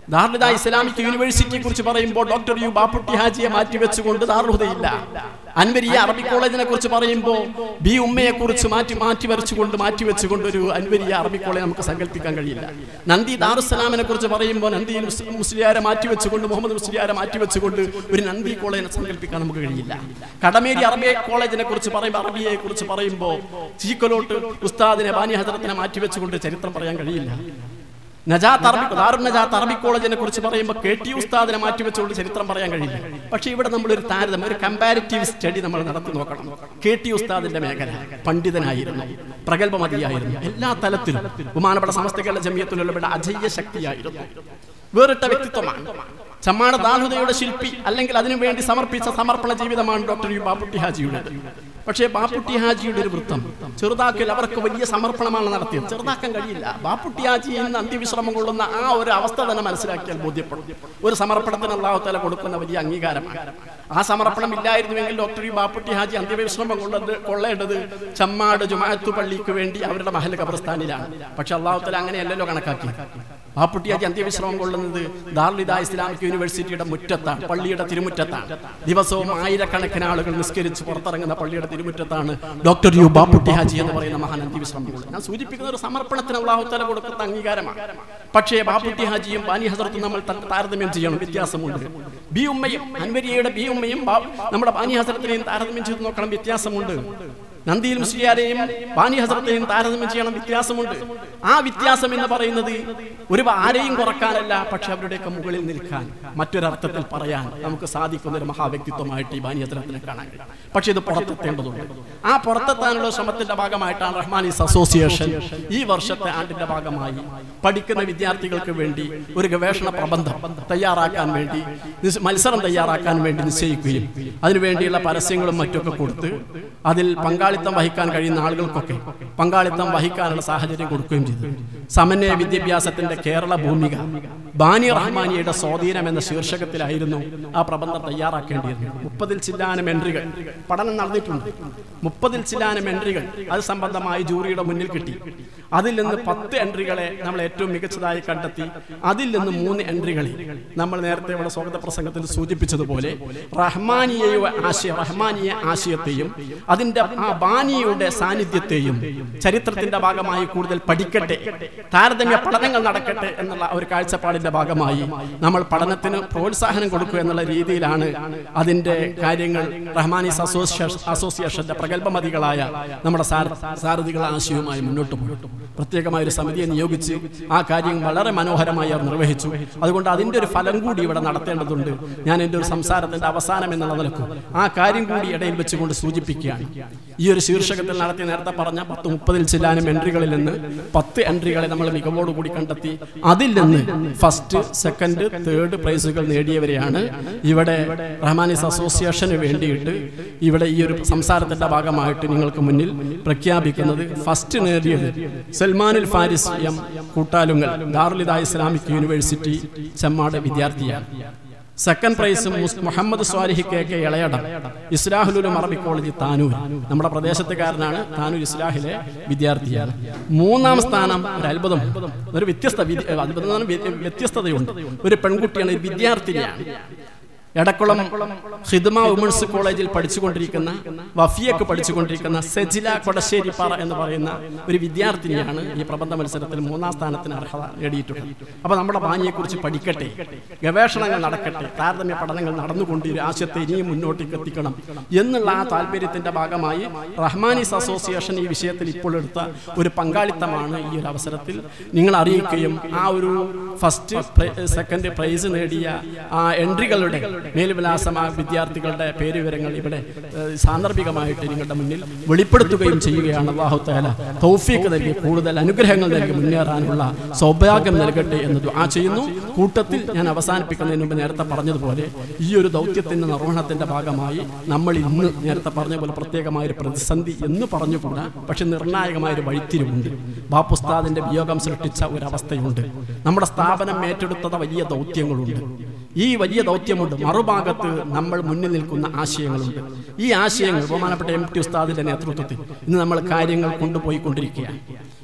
ദാർലുദ ഇസ്ലാമിക് യൂണിവേഴ്സിറ്റിയെ കുറിച്ച് പറയുമ്പോൾ ഡോക്ടർ യു ബാപ്പുട്ടി ഹാജിയെ മാറ്റിവെച്ചുകൊണ്ട് ദാർഹുദയില്ല അൻവരിയ അറബി കോളേജിനെ കുറിച്ച് പറയുമ്പോൾ ബി ഉമ്മയെ കുറിച്ച് മാറ്റി മാറ്റി വരച്ചുകൊണ്ട് മാറ്റി വെച്ചുകൊണ്ട് ഒരു അൻവരിയ അറബി കോളേജ് നമുക്ക് സങ്കല്പിക്കാൻ കഴിയില്ല നന്ദി ദാറുസലാമിനെ കുറിച്ച് പറയുമ്പോൾ നന്ദിയിൽ മുസ്- മുസ്ലിയാരെ മാറ്റി വെച്ചുകൊണ്ട് മുഹമ്മദ് മുസ്ലിയാരെ മാറ്റി വെച്ചുകൊണ്ട് ഒരു നന്ദി കോളേജിനെ സങ്കല്പിക്കാൻ നമുക്ക് കഴിയില്ല കടമേരി അറബി കോളേജിനെ കുറിച്ച് പറയുമ്പോൾ അറബിയെ കുറിച്ച് പറയുമ്പോൾ ചീക്കലോട്ട് ഉസ്താദിനെ ബാനി ഹസരത്തിനെ മാറ്റി വെച്ചുകൊണ്ട് ചരിത്രം പറയാൻ കഴിയില്ല നജാത്ത് അറബി ദാറുൻ നജാത്ത് അറബി കോളേജിനെ കുറിച്ച് പറയുമ്പോൾ കെ ടി ഉസ്താദിനെ മാറ്റി വെച്ചുകൊണ്ട് ചരിത്രം പറയാൻ കഴിയില്ല പക്ഷേ ഇവിടെ നമ്മൾ ഒരു താരതമ്യം ഒരു കമ്പാരിറ്റീവ് സ്റ്റഡി നമ്മൾ നടത്തി നോക്കണം കെ ടി ഉസ്താദിന്റെ മേഖല പണ്ഡിതനായിരുന്നു പ്രഗത്ഭമതിയായിരുന്നു എല്ലാ തലത്തിലും ബഹുമാനപ്പെട്ട സമസ്ത കേരള ജമിയത്തിലുള്ള അജയ്യ ശക്തിയായിരുന്നു വേറിട്ട വ്യക്തിത്വമാണ് ചമ്മാട ദാഹുദയുടെ ശില്പി അല്ലെങ്കിൽ അതിനുവേണ്ടി സമർപ്പിച്ച സമർപ്പണ ജീവിതമാണ് ഡോക്ടർ യു ബാപ്പുട്ടി ഹാജിയുടെ പക്ഷേ ബാപ്പുട്ടി ഹാജിയുടെ ഒരു വൃത്തം ചെറുതാക്കൽ അവർക്ക് വലിയ സമർപ്പണമാണ് നടത്തിയത് ചെറുതാക്കാൻ കഴിയില്ല ബാപ്പുട്ടി ഹാജി ഇന്ന് അന്ത്യവിശ്രമം കൊള്ളുന്ന ആ ഒരു അവസ്ഥ തന്നെ മനസ്സിലാക്കിയാൽ ബോധ്യപ്പെടും ഒരു സമർപ്പണത്തിന് അള്ളാഹുത്തല കൊടുക്കുന്ന വലിയ അംഗീകാരമാണ് ആ സമർപ്പണം ഇല്ലായിരുന്നുവെങ്കിൽ ഡോക്ടർ യു ബാപ്പുട്ടി ഹാജി അന്ത്യവിശ്രമം കൊള്ളത് കൊള്ളേണ്ടത് ചമ്മാട് ജുമാഅത്തു പള്ളിക്ക് വേണ്ടി അവരുടെ മഹൽ ഖബർസ്ഥാനിലാണ് പക്ഷെ അള്ളാഹുത്തല അങ്ങനെയല്ലല്ലോ കണക്കാക്കി ബാപ്പുട്ടിയാജി അന്ത്യവിശ്രമം കൊള്ളുന്നത് ദാർലിദ ഇസ്ലാമിക് യൂണിവേഴ്സിറ്റിയുടെ മുറ്റത്താണ് പള്ളിയുടെ തിരുമുറ്റത്താണ് ദിവസവും ആയിരക്കണക്കിന് ആളുകൾ നിസ്കരിച്ച് പുറത്തിറങ്ങുന്ന പള്ളിയുടെ തിരുമുറ്റത്താണ് ഡോക്ടർ യു ബാപ്പുട്ടി ഹാജി എന്ന് പറയുന്ന മഹാൻ അന്ത്യവിശ്രമം കൊള്ളുന്നത് ഞാൻ സൂചിപ്പിക്കുന്ന ഒരു സമർപ്പണത്തിന് അള്ളാഹുത്തല കൊടുക്കുന്ന അംഗീകാരമാണ് പക്ഷേ ബാപ്പുട്ടി ഹാജിയും ബാനി ഹസറത്തും നമ്മൾ ത- താരതമ്യം ചെയ്യണം വ്യത്യാസമുണ്ട് ബി ഉമ്മയും അൻവരിയയുടെ ബി ഉമ്മയും ബാ- നമ്മുടെ ബാനി ഹസറത്തിനെയും താരതമ്യം ചെയ്ത് നോക്കണം വ്യത്യാസമുണ്ട് നന്ദിയിൽ മുസ്ലിയാരെയും ബാനി ഹസറത്തെയും താരതമ്യം ചെയ്യണം വ്യത്യാസമുണ്ട് ആ വ്യത്യാസം എന്ന് പറയുന്നത് ഒരു ആരെയും കുറക്കാനല്ല പക്ഷെ അവരുടെയൊക്കെ മുകളിൽ നിൽക്കാൻ മറ്റൊരർത്ഥത്തിൽ പറയാൻ നമുക്ക് സാധിക്കുന്ന ഒരു മഹാവ്യക്തിത്വമായിട്ട് ഈ ബാനി ഹസറത്തിനെ കാണാൻ കഴിയും പക്ഷെ ഇത് പുറത്തെത്തേണ്ടതുണ്ട് ആ പുറത്തെത്താനുള്ള ശ്രമത്തിന്റെ ഭാഗമായിട്ടാണ് റഹ്മാനീസ് അസോസിയേഷൻ ഈ വർഷത്തെ ആണ്ടിന്റെ ഭാഗമായി പഠിക്കുന്ന വിദ്യാർത്ഥികൾക്ക് വേണ്ടി ഒരു ഗവേഷണ പ്രബന്ധം തയ്യാറാക്കാൻ വേണ്ടി നിസ്- മത്സരം തയ്യാറാക്കാൻ വേണ്ടി നിശ്ചയിക്കുകയും അതിനുവേണ്ടിയുള്ള പരസ്യങ്ങളും മറ്റൊക്കെ കൊടുത്ത് അതിൽ പങ്കാളിത്തം വഹിക്കാൻ കഴിയുന്ന ആളുകൾക്കൊക്കെ പങ്കാളിത്തം വഹിക്കാനുള്ള സാഹചര്യം കൊടുക്കുകയും ചെയ്തു സമന്വയ വിദ്യാഭ്യാസത്തിന്റെ കേരള ഭൂമിക ബാനി റഹ്മാനിയുടെ സ്വാധീനം എന്ന ശീർഷകത്തിലായിരുന്നു ആ പ്രബന്ധം തയ്യാറാക്കേണ്ടിയിരുന്നത് മുപ്പതിൽ ചില്ലാനം എൻട്രികൾ പഠനം നടന്നിട്ടുണ്ട് മുപ്പതിൽ ചില്ലാനം എൻട്രികൾ അത് സംബന്ധമായി ജൂറിയുടെ മുന്നിൽ കിട്ടി അതിൽ നിന്ന് പത്ത് എൻട്രികളെ നമ്മൾ ഏറ്റവും മികച്ചതായി കണ്ടെത്തി അതിൽ നിന്ന് മൂന്ന് എൻട്രികളെ നമ്മൾ നേരത്തെ ഇവിടെ സ്വാഗത പ്രസംഗത്തിൽ സൂചിപ്പിച്ചതുപോലെ റഹ്മാനിയ ആശയ റഹ്മാനിയ ആശയത്തെയും അതിന്റെ ആ ബാനിയുടെ സാന്നിധ്യത്തെയും ചരിത്രത്തിന്റെ ഭാഗമായി കൂടുതൽ പഠിക്കട്ടെ താരതമ്യ പഠനങ്ങൾ നടക്കട്ടെ എന്നുള്ള ഒരു കാഴ്ചപ്പാടിന്റെ ഭാഗമായി നമ്മൾ പഠനത്തിന് പ്രോത്സാഹനം കൊടുക്കുക എന്നുള്ള രീതിയിലാണ് അതിന്റെ കാര്യങ്ങൾ റഹ്മാനീസ് അസോസിയേഷൻ അസോസിയേഷന്റെ പ്രഗത്ഭമതികളായ നമ്മുടെ സാര- സാരഥികൾ ആശയവുമായി മുന്നോട്ട് പോയി പ്രത്യേകമായ ഒരു സമിതിയെ നിയോഗിച്ച് ആ കാര്യം വളരെ മനോഹരമായി അവർ നിർവഹിച്ചു അതുകൊണ്ട് അതിന്റെ ഒരു ഫലം കൂടി ഇവിടെ നടത്തേണ്ടതുണ്ട് ഞാൻ എൻ്റെ ഒരു സംസാരത്തിന്റെ അവസാനം എന്നുള്ള നിലക്കും ആ കാര്യം കൂടി ഇടയിൽ വെച്ചുകൊണ്ട് സൂചിപ്പിക്കുകയാണ് ഈ ഒരു ശീർഷകത്തിൽ നടത്തി നേരത്തെ പറഞ്ഞ പത്ത് മുപ്പതിൽ ചില്ലാനും എൻട്രികളിൽ നിന്ന് പത്ത് എൻട്രികളെ നമ്മൾ മികവോടുകൂടി കണ്ടെത്തി അതിൽ നിന്ന് ഫസ്റ്റ് സെക്കൻഡ് തേർഡ് പ്രൈസുകൾ നേടിയവരെയാണ് ഇവിടെ റഹ്മാനിസ് അസോസിയേഷന് വേണ്ടിയിട്ട് ഇവിടെ ഈ ഒരു സംസാരത്തിന്റെ ഭാഗമായിട്ട് നിങ്ങൾക്ക് മുന്നിൽ പ്രഖ്യാപിക്കുന്നത് ഫസ്റ്റ് നേടിയത് Salmanul Faris M Koottalungal Darul Huda Islamic university Chemmad വിദ്യാർത്ഥിയാണ് സെക്കൻഡ് പ്രൈസ് മുസ്- മുഹമ്മദ് സ്വാലിഹി കെ കെ ഇളയടം ഇസ്ലാഹുലുലും അറബി കോളേജ് താനൂർ നമ്മുടെ പ്രദേശത്തുകാരനാണ് താനൂർ ഇസ്ലാഹിലെ വിദ്യാർത്ഥിയാണ് മൂന്നാം സ്ഥാനം ഒരു അത്ഭുതം ഒരു വ്യത്യസ്ത വിദ്യ- അത്ഭുതം എന്ന് പറഞ്ഞാൽ വ്യ- വ്യത്യസ്തതയുണ്ട് ഒരു പെൺകുട്ടിയാണ് ഒരു വിദ്യാർത്ഥിനിയാണ് എടക്കുളം ഹിദ്മ വുമൻസ് കോളേജിൽ പഠിച്ചുകൊണ്ടിരിക്കുന്ന വഫിയക്ക് പഠിച്ചുകൊണ്ടിരിക്കുന്ന സെജില കൊടശ്ശേരിപ്പാറ എന്ന് പറയുന്ന ഒരു വിദ്യാർത്ഥിനിയാണ് ഈ പ്രബന്ധ മത്സരത്തിൽ മൂന്നാം സ്ഥാനത്തിന് അർഹത നേടിയിട്ടുള്ളത് അപ്പൊ നമ്മുടെ ബാനിയെക്കുറിച്ച് പഠിക്കട്ടെ ഗവേഷണങ്ങൾ നടക്കട്ടെ താരതമ്യ പഠനങ്ങൾ നടന്നുകൊണ്ട് ഈ ആശയത്തെ ഇനിയും മുന്നോട്ടേക്ക് എത്തിക്കണം എന്നുള്ള ആ താല്പര്യത്തിന്റെ ഭാഗമായി റഹ്മാനീസ് അസോസിയേഷൻ ഈ വിഷയത്തിൽ ഇപ്പോൾ എടുത്ത ഒരു പങ്കാളിത്തമാണ് ഈ ഒരു അവസരത്തിൽ നിങ്ങൾ അറിയിക്കുകയും ആ ഒരു ഫസ്റ്റ് സെക്കൻഡ് പ്രൈസ് നേടിയ ആ എൻട്രികളുടെ മേൽവിലാസം ആ വിദ്യാർത്ഥികളുടെ പേരുവിവരങ്ങൾ ഇവിടെ ഏഹ്, സാന്ദർഭികമായിട്ട് നിങ്ങളുടെ മുന്നിൽ വെളിപ്പെടുത്തുകയും ചെയ്യുകയാണ് അള്ളാഹു താല തൗഫീക്ക് നൽകി കൂടുതൽ അനുഗ്രഹങ്ങൾ നൽകി മുന്നേറാനുള്ള സൗഭാഗ്യം നൽകട്ടെ എന്ന് ദുആ ചെയ്യുന്നു കൂട്ടത്തിൽ ഞാൻ അവസാനിപ്പിക്കുന്നതിന് മുമ്പ് നേരത്തെ പറഞ്ഞതുപോലെ ഈ ഒരു ദൗത്യത്തിന്റെ നിർവഹണത്തിന്റെ ഭാഗമായി നമ്മൾ ഇന്ന് നേരത്തെ പറഞ്ഞ പോലെ പ്രത്യേകമായ ഒരു പ്രതിസന്ധി എന്ന് പറഞ്ഞുകൂടാ പക്ഷെ നിർണായകമായ ഒരു വഴിത്തിരിവുണ്ട് ബാപ്പുസ്താദിന്റെ വിയോഗം സൃഷ്ടിച്ച ഒരവസ്ഥയുണ്ട് നമ്മുടെ സ്ഥാപനം ഏറ്റെടുത്തത് വലിയ ദൗത്യങ്ങളുണ്ട് ഈ വലിയ ദൗത്യമുണ്ട് മറുഭാഗത്ത് നമ്മൾ മുന്നിൽ നിൽക്കുന്ന ആശയങ്ങളുണ്ട് ഈ ആശയങ്ങൾ ബഹുമാനപ്പെട്ട എം ടി ഉസ്താദിന്റെ നേതൃത്വത്തിൽ ഇന്ന് നമ്മൾ കാര്യങ്ങൾ കൊണ്ടുപോയിക്കൊണ്ടിരിക്കുകയാണ്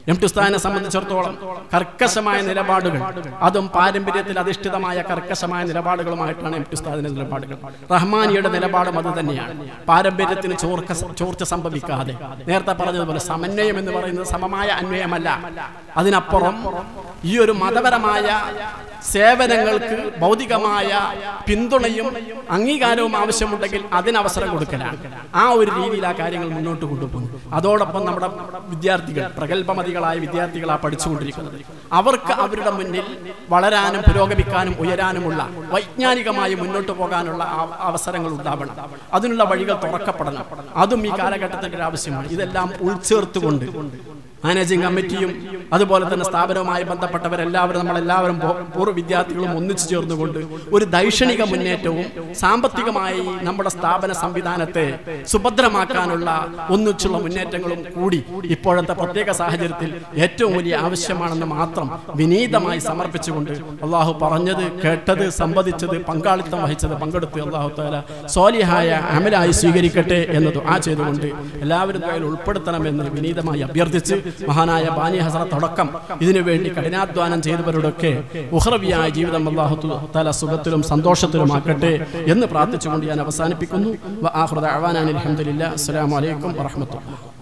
എം ടി ഉസ്താദിനെ സംബന്ധിച്ചിടത്തോളം കർക്കശമായ നിലപാടുകൾ അതും പാരമ്പര്യത്തിൽ അധിഷ്ഠിതമായ കർക്കശമായ നിലപാടുകളുമായിട്ടാണ് എം ടി ഉസ്താദിന്റെ നിലപാടുകൾ റഹ്മാനിയുടെ നിലപാടും അത് തന്നെയാണ് പാരമ്പര്യത്തിന് ചോർക്ക ചോർച്ച സംഭവിക്കാതെ നേരത്തെ പറഞ്ഞതുപോലെ സമന്വയം എന്ന് പറയുന്നത് സമമായ അന്വയമല്ല അതിനപ്പുറം ഈ ഒരു മതപരമായ സേവനങ്ങൾക്ക് ഭൗതികമായ പിന്തുണയും അംഗീകാരവും ആവശ്യമുണ്ടെങ്കിൽ അതിന് അവസരം കൊടുക്കലാണ് ആ ഒരു രീതിയിൽ ആ കാര്യങ്ങൾ മുന്നോട്ട് കൊണ്ടുപോകുന്നു അതോടൊപ്പം നമ്മുടെ വിദ്യാർത്ഥികൾ പ്രഗത്ഭമതികളായ വിദ്യാർത്ഥികളാ പഠിച്ചുകൊണ്ടിരിക്കുന്നത് അവർക്ക് അവരുടെ മുന്നിൽ വളരാനും പുരോഗമിക്കാനും ഉയരാനുമുള്ള വൈജ്ഞാനികമായി മുന്നോട്ട് പോകാനുള്ള ആ- അവസരങ്ങൾ ഉണ്ടാവണം അതിനുള്ള വഴികൾ തുറക്കപ്പെടണം അതും ഈ കാലഘട്ടത്തിന്റെ ഒരു ആവശ്യമാണ് ഇതെല്ലാം ഉൾച്ചേർത്തുകൊണ്ട് മാനേജിംഗ് കമ്മിറ്റിയും അതുപോലെ തന്നെ സ്ഥാപനവുമായി ബന്ധപ്പെട്ടവരെല്ലാവരും നമ്മളെല്ലാവരും പൂ- പൂർവ്വ വിദ്യാർത്ഥികളും ഒന്നിച്ചു ചേർന്നുകൊണ്ട് ഒരു ദൈക്ഷണിക മുന്നേറ്റവും സാമ്പത്തികമായി നമ്മുടെ സ്ഥാപന സംവിധാനത്തെ സുഭദ്രമാക്കാനുള്ള ഒന്നിച്ചുള്ള മുന്നേറ്റങ്ങളും കൂടി ഇപ്പോഴത്തെ പ്രത്യേക സാഹചര്യത്തിൽ ഏറ്റവും വലിയ ആവശ്യമാണെന്ന് മാത്രം വിനീതമായി സമർപ്പിച്ചുകൊണ്ട് അള്ളാഹു പറഞ്ഞത് കേട്ടത് സംവദിച്ചത് പങ്കാളിത്തം വഹിച്ചത് പങ്കെടുത്ത് അള്ളാഹു താല സോലിഹായ അമലായി സ്വീകരിക്കട്ടെ എന്നത് ആ ചെയ്തുകൊണ്ട് എല്ലാവരും അതിൽ ഉൾപ്പെടുത്തണമെന്ന് വിനീതമായി അഭ്യർത്ഥിച്ച് മഹാനായ ബാനി ഹസറത്ത് അടക്കം ഇതിനുവേണ്ടി കഠിനാധ്വാനം ചെയ്തവരുടെയൊക്കെ ഉഹ്റവിയായ ജീവിതം അള്ളാഹു താല സുഖത്തിലും സന്തോഷത്തിലുമാക്കട്ടെ എന്ന് പ്രാർത്ഥിച്ചുകൊണ്ട് ഞാൻ അവസാനിപ്പിക്കുന്നു അലഹമുല്ല അസ്സാം വലൈക്കും വാഹമത്തുള്ള